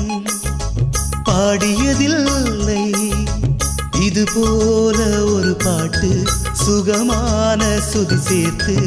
பாடியதில்லை இது போல ஒரு பாட்டு சுகமான சுதி சேர்த்து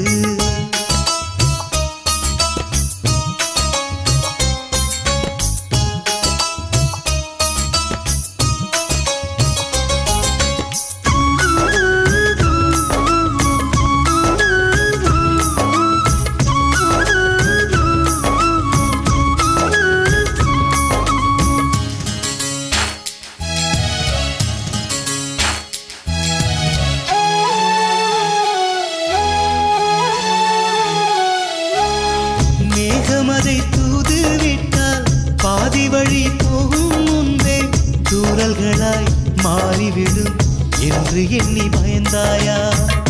மேகமதை தூது விட்டால் பாதி வழி போகும் முன்பே தூரல்களாய் மாறிவிடும் என்று எண்ணி பயந்தாயா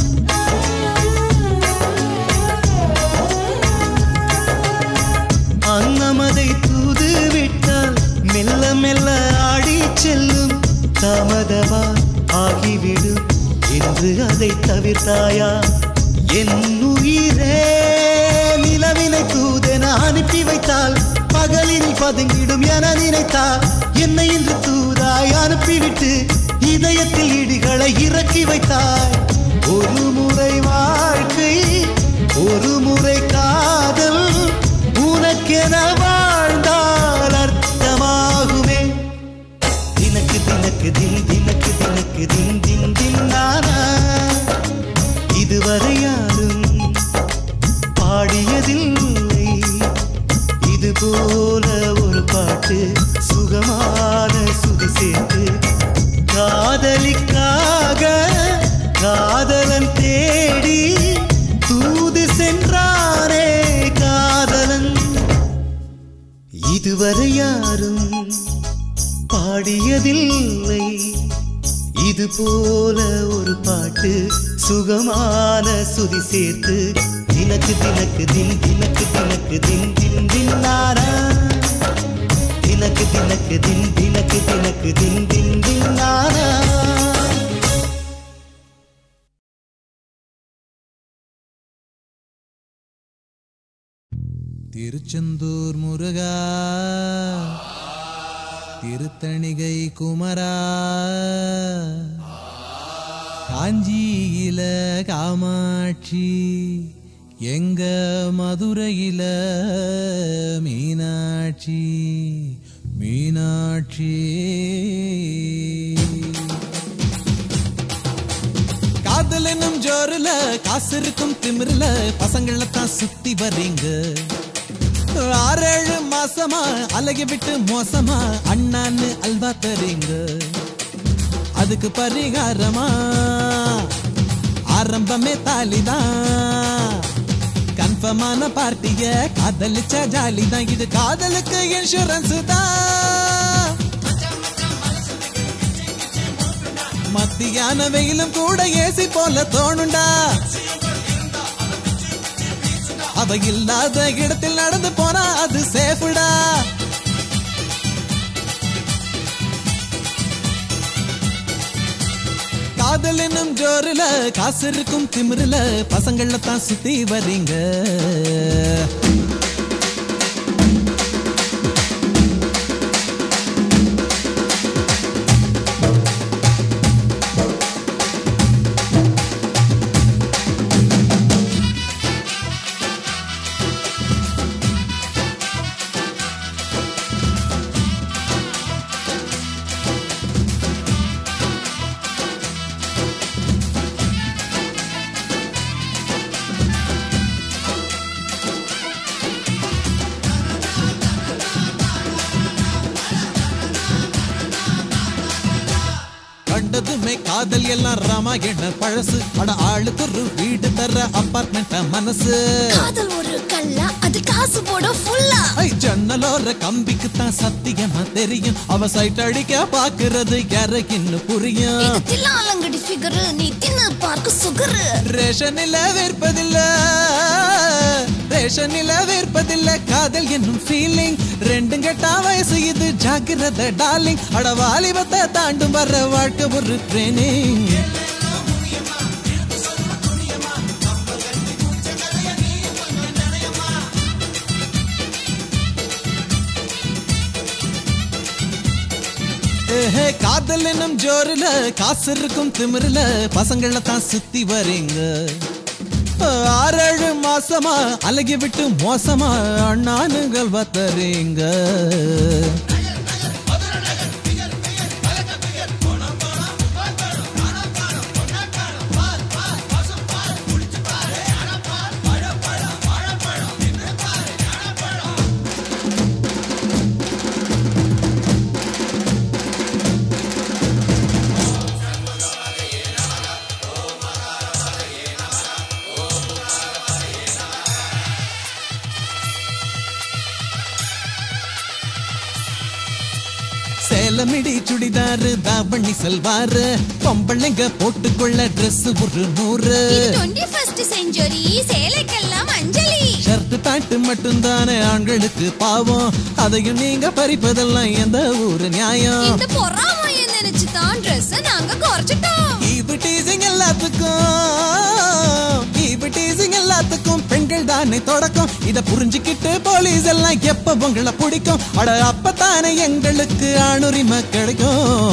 அன்னமதை தூது விட்டால் மெல்ல மெல்ல ஆடி செல்லும் தாமதமா ஆகிவிடும் என்று அதை தவிர்த்தாயா என் உயிரே நிலவினை தூதென அனுப்பி வைத்தால் பகலில் பதுங்கிடும் என நினைத்தால் என்னை இன்று தூதாய் அனுப்பிவிட்டு இதயத்தில் இடிகளை இறக்கி வைத்தாய் ஒரு முறை வாழ்க்கை ஒரு முறை காதல் உனக்கென வாழ்ந்தால் அர்த்தமாகுமே தினக்கு தினக்கு தின் தினக்கு தினக்கு தின் தின் தின் நானா இதுவரை யாரும் பாடியதில்லை இது போல ஒரு பாட்டு சுகமான சுதி சேர்த்து காதலிக்காக காதலன் தேடி தூது சென்றானே காதலன் இதுவரை யாரும் பாடியதில்லை இது போல ஒரு பாட்டு சுகமான சுதி சேர்த்து தினக்கு தினக்கு தின் தினக்கு தினக்கு தின் தின் தின் நாரா தினக்கு தினக்கு தின் தினக்கு தினக்கு தின் தின் தின் நாரா திருச்செந்தூர் முருகா திருத்தணிகை குமரா காஞ்சியில காமாட்சி எங்க மதுரையில மீனாட்சி மீனாட்சி காதல் என்னும் ஜோருல காசு இருக்கும் திமிருல பசங்கள தான் சுத்தி வர்றீங்க ஆறேழு மாசமா அழகி விட்டு மோசமா அண்ணான்னு அல்வா தரீங்க அதுக்கு பரிகாரமா ஆரம்பமே தாலிதான் கன்ஃபர்மான பார்ட்டிய காதலிச்ச ஜாலி தான் இது காதலுக்கு இன்சூரன்ஸ் தான் மத்தியான வெயிலும் கூட ஏசி போல தோணுண்டா அவ இல்லாத இடத்தில் நடந்து போனா அது சேஃபுடா காதல் என்னும் ஜோருல காசு இருக்கும் திமிருல பசங்கள தான் சுத்தி வர்றீங்க கண்டதுமே காதல் எல்லாம் ராமாயண பழசு அட ஆளுக்கு ஒரு வீடு தர அப்பார்ட்மெண்ட் மனசு காதல் ஒரு கல்லா அது காசு போட ஃபுல்லா ஐ ஜன்னலோர கம்பிக்கு தான் சத்தியமா தெரியும் அவ சைட் அடிக்க பாக்குறது யாருக்குன்னு புரியும் இது தில்லாலங்கடி ஃபிகர் நீ தின்னு பார்க்க சுகரு ரேஷனில வேர்ப்பதில்ல ரேஷனில வேர்ப்பதில்ல காதல் என்னும் ஃபீலிங் ரெண்டும் கெட்டா வயசு இது ஜாக்கிரதை டார்லிங் அட வாலிபத்தை தாண்டும் வர்ற வாழ்க்கை ஒரு ட்ரைனிங் ஏஹே, காதல் என்னும் ஜோருல காசு இருக்கும் திமிருல பசங்கள தான் சுத்தி வரீங்க ஆறேழு மாசமா அழகி விட்டு மோசமா அண்ணானுங்கள் வத்தறீங்க சேலமிடி சுடிதாரு தாவணி செல்வாரு பொம்பளைங்க போட்டுக்கொள்ள Dress ஒரு நூறு இது 21st செஞ்சுரி சேலைக்கெல்லாம் அஞ்சலி ஷர்ட் பேண்ட் மட்டும்தானே ஆண்களுக்கு பாவம் அதையும் நீங்க பறிப்பதெல்லாம் எந்த ஊரு நியாயம் இந்த பொறாமைய நினைச்சு தான் Dress நாங்க குறைச்சிட்டோம் ஈவு டீசிங் எல்லாத்துக்கும் ஈவு டீசிங் எல்லாத்துக்கும் பெண்கள் தானே தொடக்கம் இத புரிஞ்சுக்கிட்டு போலீஸ் எல்லாம் எப்ப உங்களை பிடிக்கும் அட அப்பத்தானே எங்களுக்கு ஆணுரிமை கிடைக்கும்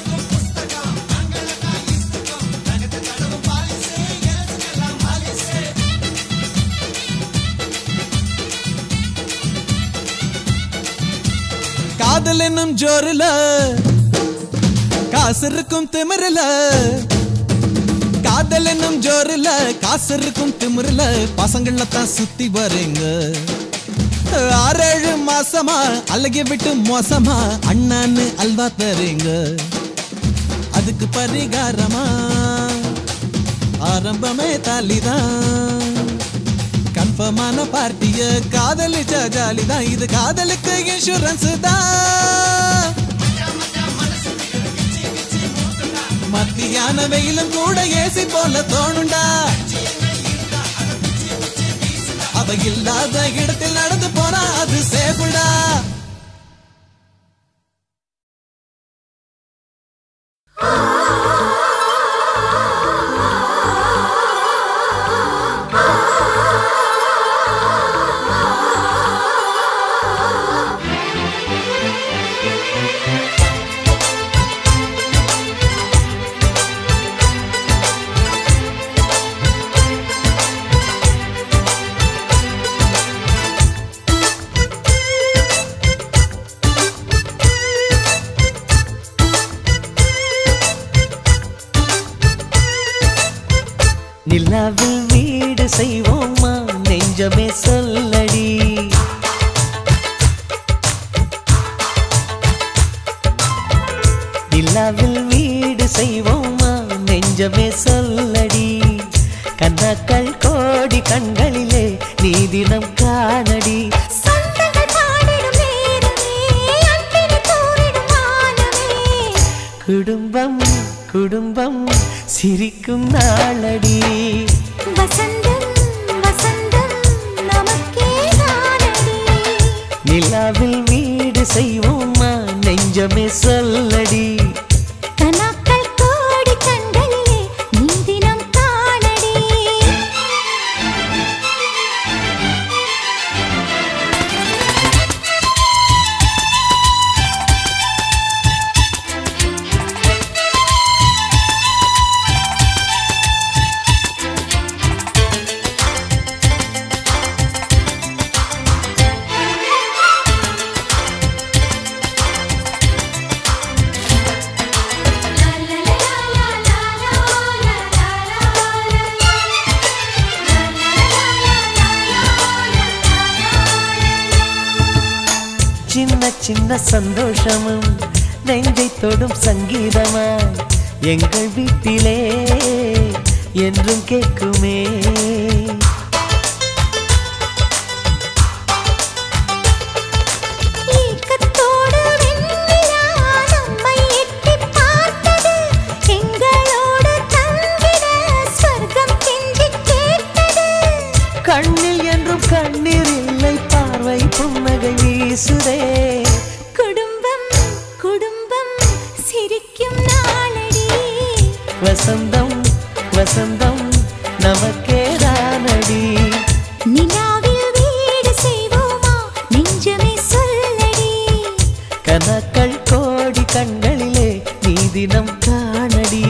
காதல் என்னும் ஜோருல காசு இருக்கும் திமிருல காதல் என்னும் ஜோருல காசு இருக்கும் திமிருல பசங்கள தான் சுத்தி வரீங்க ஆறேழு மாசமா அழகி விட்டு மோசமா அண்ணான்னு அல்வா தரீங்க அதுக்கு பரிகாரமா ஆரம்பமே தாலிதான் கன்ஃபர்மான பார்ட்டிய காதலிச்ச ஜாலிதான் இது காதலுக்கு இன்சூரன்ஸ் தான் மத்தியான வெயிலும் கூட ஏசி போல தோணுண்டா அவ இல்லாத இடத்தில் நடந்து போனா அது சேஃபுடா ஆ செய்வோமா நெஞ்சமே சொல்லடி நிலாவில் வீடு செய்வோமா நெஞ்சமே சொல்லடி கண்ணாக்கள் கோடி கண்களிலே நீ தினம் காணடி சொந்தங்கள் பாடிடும் நேரமே அன்பினை தூரிடும் வானமே குடும்பம் குடும்பம் சிரிக்கும் நாளடி வசந்தம் வசந்தம் நமக்கே தானடி நிலாவில் வீடு செய்வோமா நெஞ்சமே சொல்லடி கனாக்கள் கோடி கண்களிலே நீ தினம் காணடி சின்ன சின்ன சந்தோஷமும் நெஞ்சை தொடும் சங்கீதமாய் எங்கள் வீட்டிலே என்றும் கேட்குமே ஏக்கத்தோடு வெண்ணிலா நம்மை எட்டிப் பார்த்தது. எங்களோடு தங்கிட ஸ்வர்க்கம் கெஞ்சிக் கேட்டது. கண்ணில் என்றும் கண்ணீர் இல்லை பார்வை புன்னகை வீசுதே குடும்பம் குடும்பம் சிரிக்கும் நாளடி வசந்தம் வசந்தம் நமக்கே தானடி நிலாவில் வீடு செய்வோமா நெஞ்சமே சொல்லடி கனக்கள் கோடி கண்களிலே நீ தினம் காணடி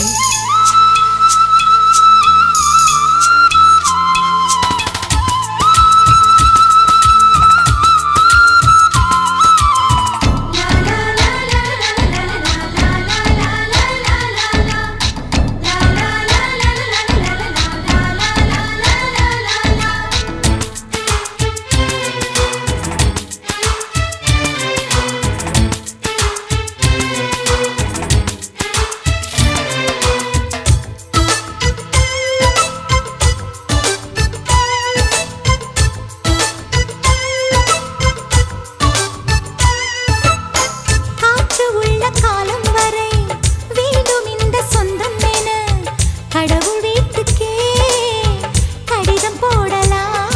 காற்று உள்ள காலம் வரை வேண்டும் இந்த சொந்தம் என கடவுள் வீட்டுக்கே கடிதம் போடலாம்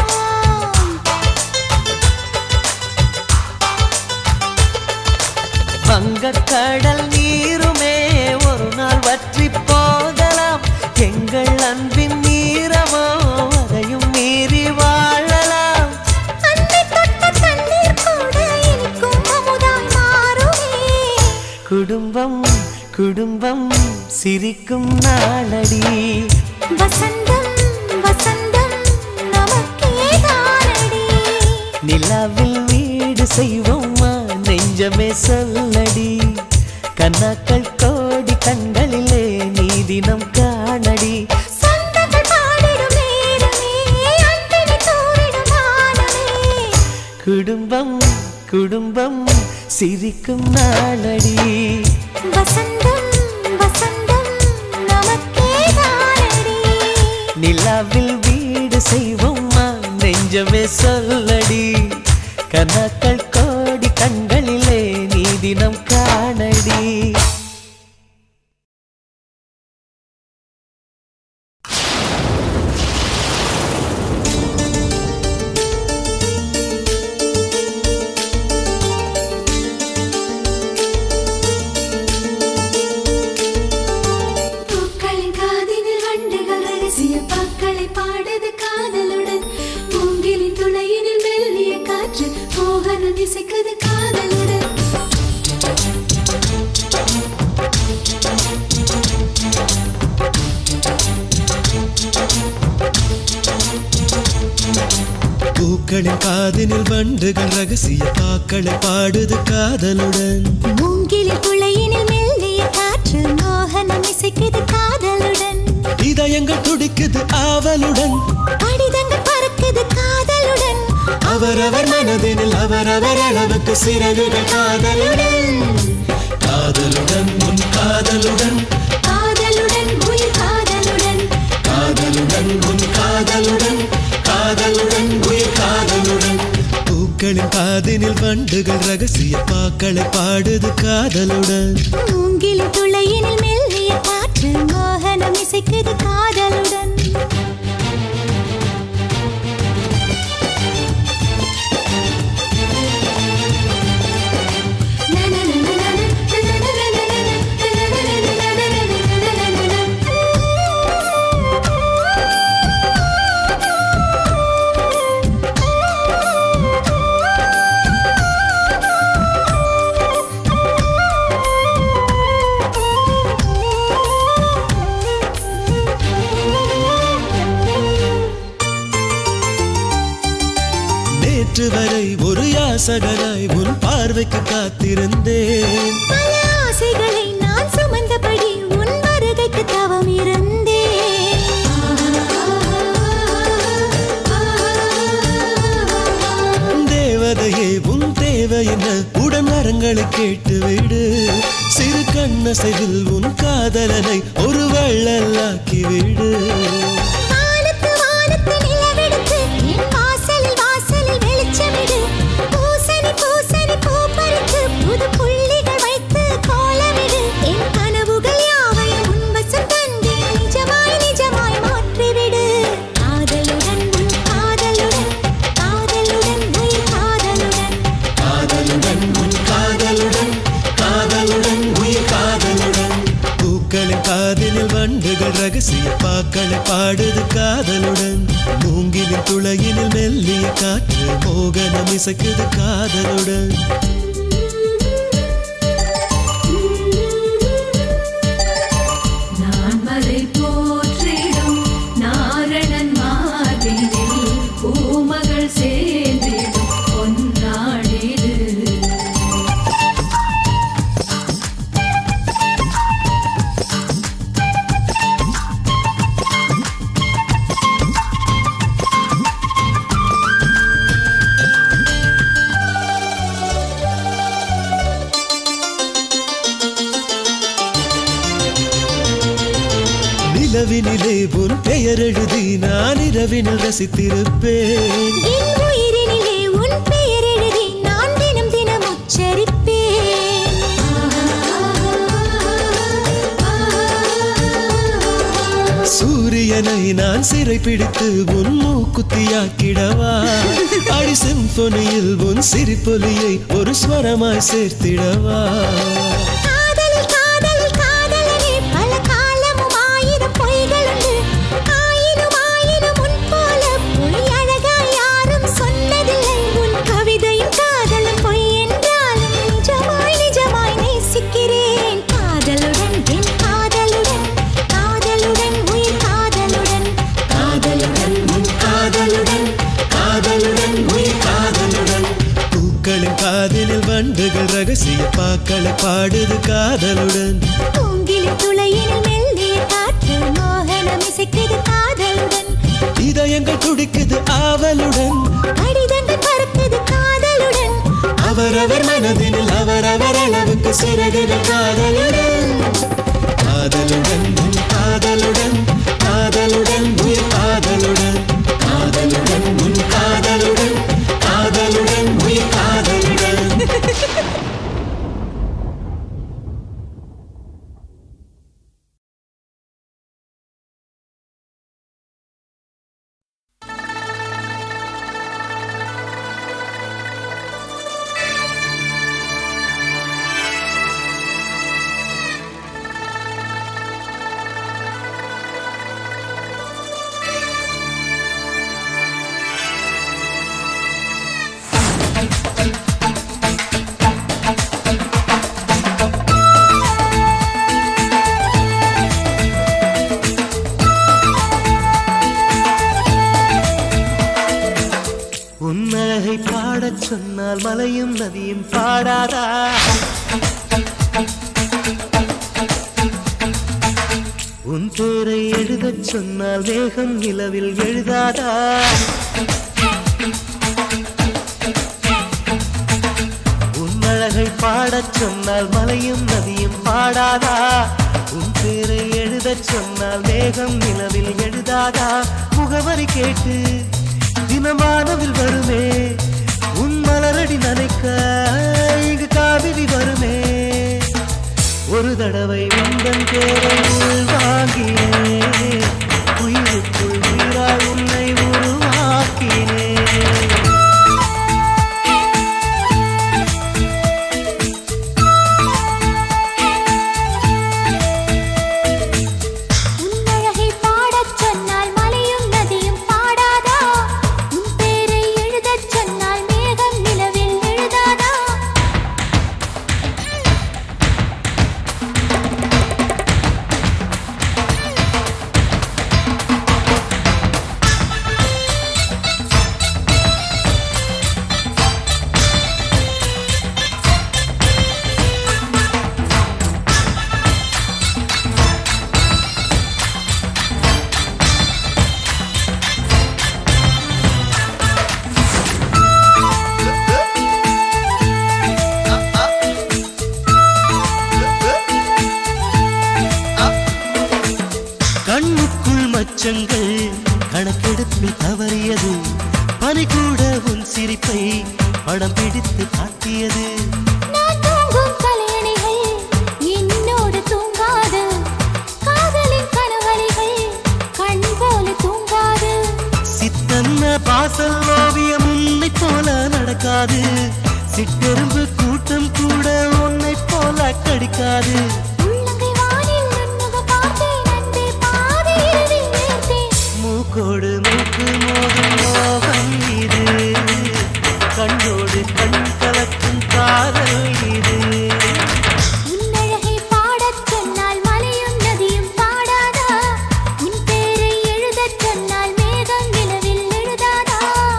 வங்கக் கடல் நீருமே ஒரு நாள் வற்றி போகலாம் எங்கள் அன்பின் நீரமோ அதையும் மீறி வாழலாம் அன்னை தொட்ட தண்ணீர் கூட இனிக்கும் அமுதாய் மாறுமே குடும்பம் குடும்பம் சிரிக்கும் நாளடி வசந்தம் வசந்தம் நமக்கே தானடி நிலாவில் வீடு செய்வோமா நெஞ்சமே சொல்லடி கண்ணாக்கள் கோடி கண்களிலே நீ தினம் காணடி சொந்தங்கள் பாடிடும் நேரமே அன்பினை தூரிடும் வானமே குடும்பம் குடும்பம் சிரிக்கும் நாளடி வசந்தம் வசந்தம் நமக்கே தானடி நிலாவில் வீடு செய்வோமா நெஞ்சமே சொல்லடி கனாக்கள் கோடி கண்களிலே நீ தினம் காணடி பூக்களின் காதினில் வண்டுகள் ரகசிய பாக்களை பாடுது காதலுடன் மூங்கிலின் துளையினில் மெல்லிய காற்று மோகனம் இசைக்குது காதலுடன் பூக்களின் காதினில் வண்டுகள் ரகசிய பாக்களை பாடுது காதலுடன் மூங்கிலில் குளையினில் மெல்லிய காற்று மோகனம் இசைக்குது காதலுடன் இதயங்கள் துடிக்குது ஆவலுடன் கடிதங்கள் பறக்குது காதலுடன் அவரவர் மனதினில் அவரவர் அளவுக்கு சிறகுகள் காதலுடன் காதலுடன் உன் காதலுடன் காதலுடன் உயிர் காதலுடன் காதலுடன் உன் காதலுடன் காதலுடன் உயிர் காதலுடன் பூக்களின் காதினில் வண்டுகள் ரகசிய பாக்களை பாடுது காதலுடன் மூங்கிலின் துளையினில் மெல்லிய காற்று மோகனம் இசைக்குது காதலுடன் நேற்று வரை ஒரு யாசகனாய் உன் பார்வைக்கு காத்திருந்தேன் பல ஆசைகளை நான் சுமந்தபடி உன் வருகைக்கு தவம் இருந்தேன் தேவதையே உன் தேவை என்ன உடன் வரங்களை கேட்டுவிடு சிறு கண்ணசைவில் உன் காதலனை ஒரு வள்ளலாக்கி விடு வானத்து வானத்து நிலவெடுத்து என் வாசலில் வாசலில் வெளிச்சமிடு பூசணி பூசணி பூ பறித்து புது புள்ளிகள் வைத்து கோலமிடு என் கனவுகள் யாவையும் உன்வசம் தந்து நிஜமாய் நிஜமாய் மாற்றிவிடு காதலுடன் உன் காதலுடன் காதலுடன் உயிர் காதலுடன் காதலுடன் உன் காதலுடன் காதலுடன் உயிர் காதலுடன் பூக்களின் காதினில் வண்டுகள் ரகசிய பாக்களை பாடுது காதலுடன் மூங்கிலின் துளையினில் மெல்லிய காற்று மோகனம் இசைக்குது காதலுடன் நான் மலை போற்றிடும் நாரணன் மாதிரில் பூமகள் சேர்ந்திடும் பொன்னாடிது நிலவினிலே உன் பெயர் எழுதி நான் இரவினில் ரசித்திருப்பேன் என் உயிரினிலே உன் பெயர் எழுதி நான் தினம் தினம் உச்சரிப்பேன் சூரியனை நான் சிறை பிடித்து உன் மூக்குத்தியாக்கிடவா அடி சிம்பொனியில் உன் சிரிப்பொலியை ஒரு ஸ்வரமாய் சேர்த்திடவா காதலில் காதலில் காதலனே பல காலமும் ஆயிரம் பொய்களுண்டு ஆயினும் ஆயினும் உன் போல பொய் அழகா யாரும் சொன்னதில்லை உன் கவிதையும் காதலும் பொய் என்றாலும் நிஜமாய் நிஜமாய் நேசிக்கிறேன் காதலுடன் என் காதலுடன் காதலுடன் உயிர் காதலுடன் காதலுடன் உன் காதலுடன் காதலுடன் உயிர் காதலுடன் பூக்களின் காதினில் வண்டுகள் ரகசிய பாக்களை பாடுது காதலுடன் பூங்கிலின் துளையினில் மெல்லிய காற்று மோகனம் இசைக்குது காதலுடன் இதயங்கள் துடிக்குது ஆவலுடன் கடிதங்கள் பறக்குது காதலுடன் அவரவர் மனதினில் அவரவர் அளவுக்கு சிறகுகள் காதலுடன் காதலுடன் உன் காதலுடன் காதலுடன் உயிர் காதலுடன் காதலுடன் உன் காதலுடன் காதலுடன் உயிர் காதலுடன் உன்னழகை பாடச் சொன்னால் மலையும் நதியும் பாடாதா உன் பேரை எழுதச் சொன்னால் வேகம் நிலவில் எழுதாதா உன் அழகை பாடச் சொன்னால் மலையும் நதியும் பாடாதா உன் பேரை எழுதச் சொன்னால் வேகம் நிலவில் எழுதாதா முகவரி கேட்டு தினமானவில் வருமே உன் மலரடி நனைக்க இங்கு காவிரி வருமே ஒரு தடவை உந்தன் பேரை உள்வாங்கினேன் உயிருக்குள் உயிராய் உன்னை உருவாக்கினேன் உன் அழகை பாடச் சொன்னால் மலையும் நதியும் பாடாதா உன் பேரை எழுதச் சொன்னால் மேகம் நிலவில் எழுதாதா கண்ணுக்குள் மச்சங்கள் கணக்கெடுப்பில் தவறியது பனி கூட உன் சிரிப்பை படம் பிடித்து காட்டியது நான் தூங்கும் தலையணைகள் என்னோடு தூங்காது காதலின் கனவலைகள் கண் போல தூங்காது சித்தன்ன பாசல் ஓவியம் உன்னை போல நடக்காது சிட்டெரும்பு கூட்டம் கூட உன்னை போல கடிக்காது உள்ளங்கை வானில் நன்முக பார்த்தேன் அன்பே பாதி இறுதி நேர்த்தேன் மூக்கோடு மூக்கு மோதும் மோகம் இது கண்ணோடு கண் கலக்கும் காதல் இது உன் அழகை பாடச் சொன்னால் மலையும் நதியும் பாடாதா உன் பேரை எழுதச் சொன்னால் மேகம் நிலவில் எழுதாதா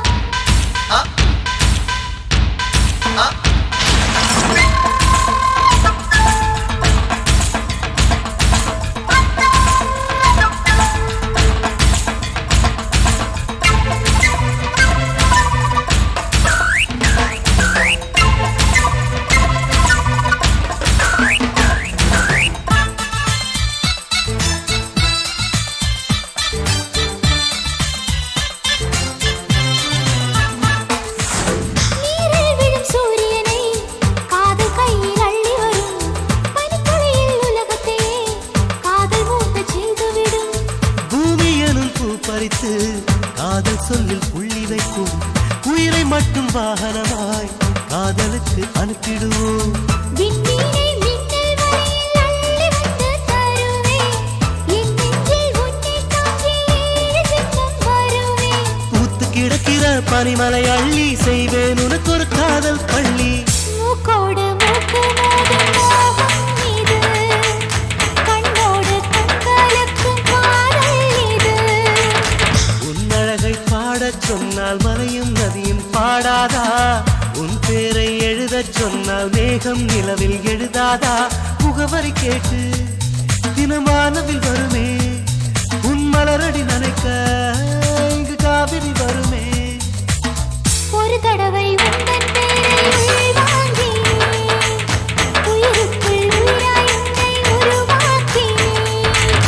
நீரில் விழும் சூரியனை காதல் கையில் அள்ளி வரும் பனித்துளியில் உலகத்தையே காதல் மூட்டச் செய்துவிடும் பூமி எனும் பூ பறித்து காதல் சொல்லில் புள்ளி வைக்கும் உயிரை மட்டும் வாகனமாய் காதலுக்கு அனுப்பிடுவோம் விண்மீனை மின்னல் வரையில் அள்ளி வந்து தருவேன் என் நெஞ்சில் உன்னை தாங்கி ஏழு ஜென்மம் வருவேன் பூத்து கிடக்கிற பனிமலை அள்ளி செய்வேன் உனக்கு ஒரு காதல் பள்ளி மூக்கோடு மூக்கு மோதும் மோகம் இது கண்ணோடு கண்களுக்கும் காதல் இது உன் அழகை பாடச் சொன்னால் மலையும் நதியும் பாடாதா உன் பேரை எழுதச் சொன்னால் மேகம் நிலவில் எழுதாதா முகவரி கேட்டு தினமானவில் வருமே உன் மலரடி நனைக்க இங்கு காவிரி வருமே ஒரு தடவை உந்தன் பேரை உள்வாங்கி உயிருக்குள் உயிராய் உன்னை உருவாக்கினேன்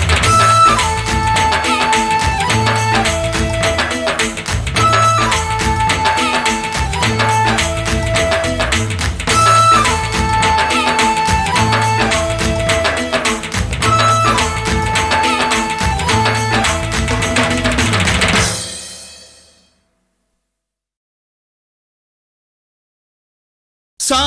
சா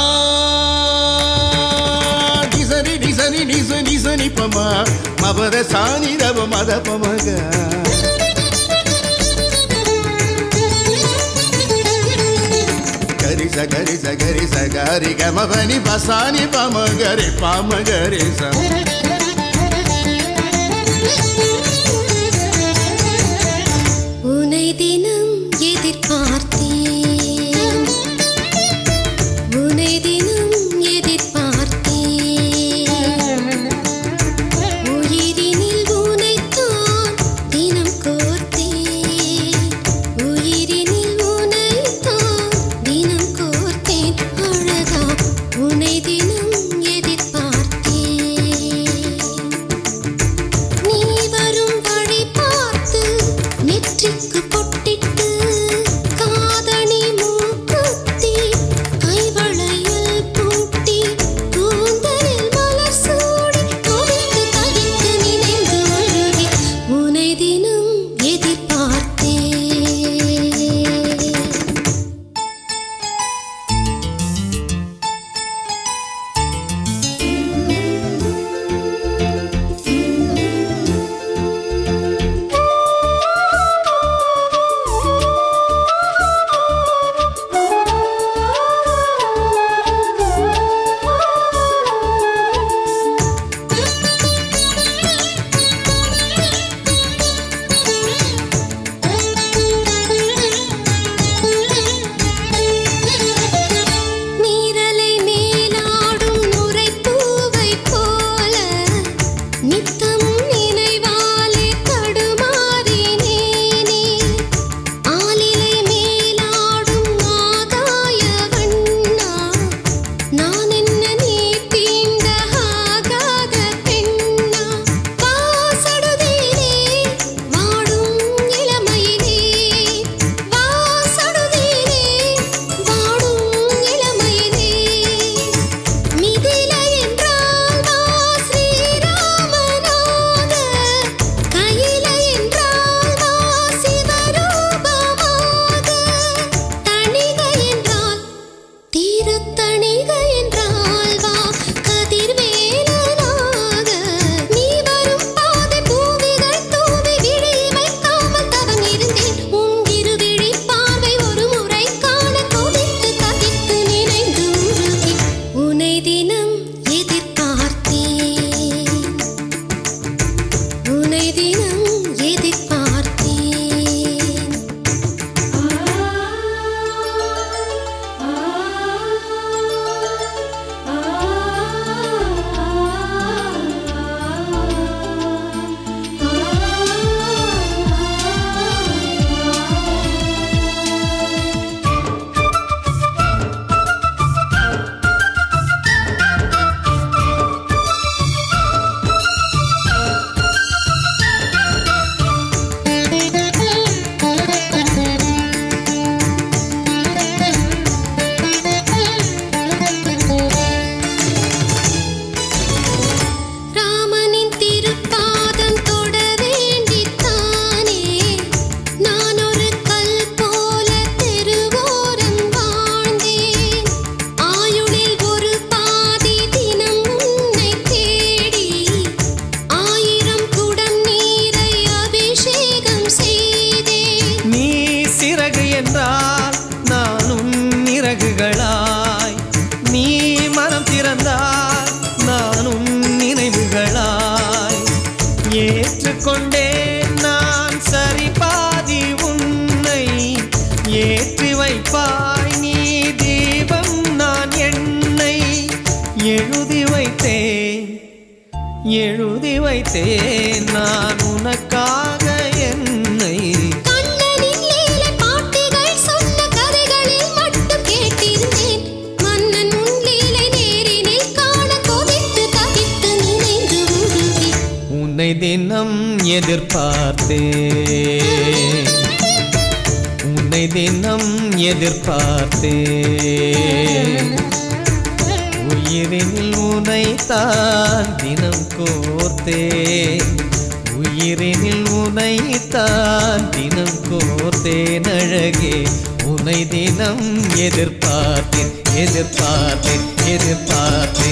டிசனி டிசனி டிச டிசனி பமா மபத சாணி ரவ மத பமக கரி ச கரி ச கரி ச கரி கமபனி பசானி பமகரி பாமகரி ச உனை தினம் எதிர்பார்த்தேன் உனை தினம் எதிர்பார்த்தேன் உயிரினில் உன் தினம் எதிர்பார்த்தேன் உனை தினம் எதிர்பார்த்தேன் ராமனின் திருப்பாதம் தொட வேண்டித்தானே நான் ஒரு கல் போல தெருவோரம் வாழ்ந்தேன் ஆயுளில் ஒரு பாதி தினம் உன்னை தேடி ஆயிரம் குடம் நீரை அபிஷேகம் செய்தேன் நீ சிறகு என்றால் நானும் இறகுகளாய் நீ மனம் திறந்தால் நானும் நினைவுகளாய் ஏற்றுக்கொண்டேன் நான் சரி பாதி உன்னை ஏற்றி வைப்பாய் நீ தீபம் நான் என்னை எழுதி வைத்தேன் எழுதி வைத்தேன் நான் உனக்காக என்னை கண்ணனின் லீலை பாட்டிகள் சொன்ன கதைகளில் மட்டும் கேட்டிருந்தேன் மன்னன் உன் லீலை நேரினில் காண கொதித்து தவித்து நினைந்து உருகி உன்னை தினம் எதிர்பார்த்தேன் உன்னை தினம் எதிர்பார்த்தேன் உயிரினில் உனை தான் தினம் கோர்த்தேன் உயிரினில் உனை தான் தினம் கோர்த்தேன் அழகே உனை தினம் எதிர்பார்த்தேன் எதிர்பார்த்தேன் எதிர்பார்த்தேன்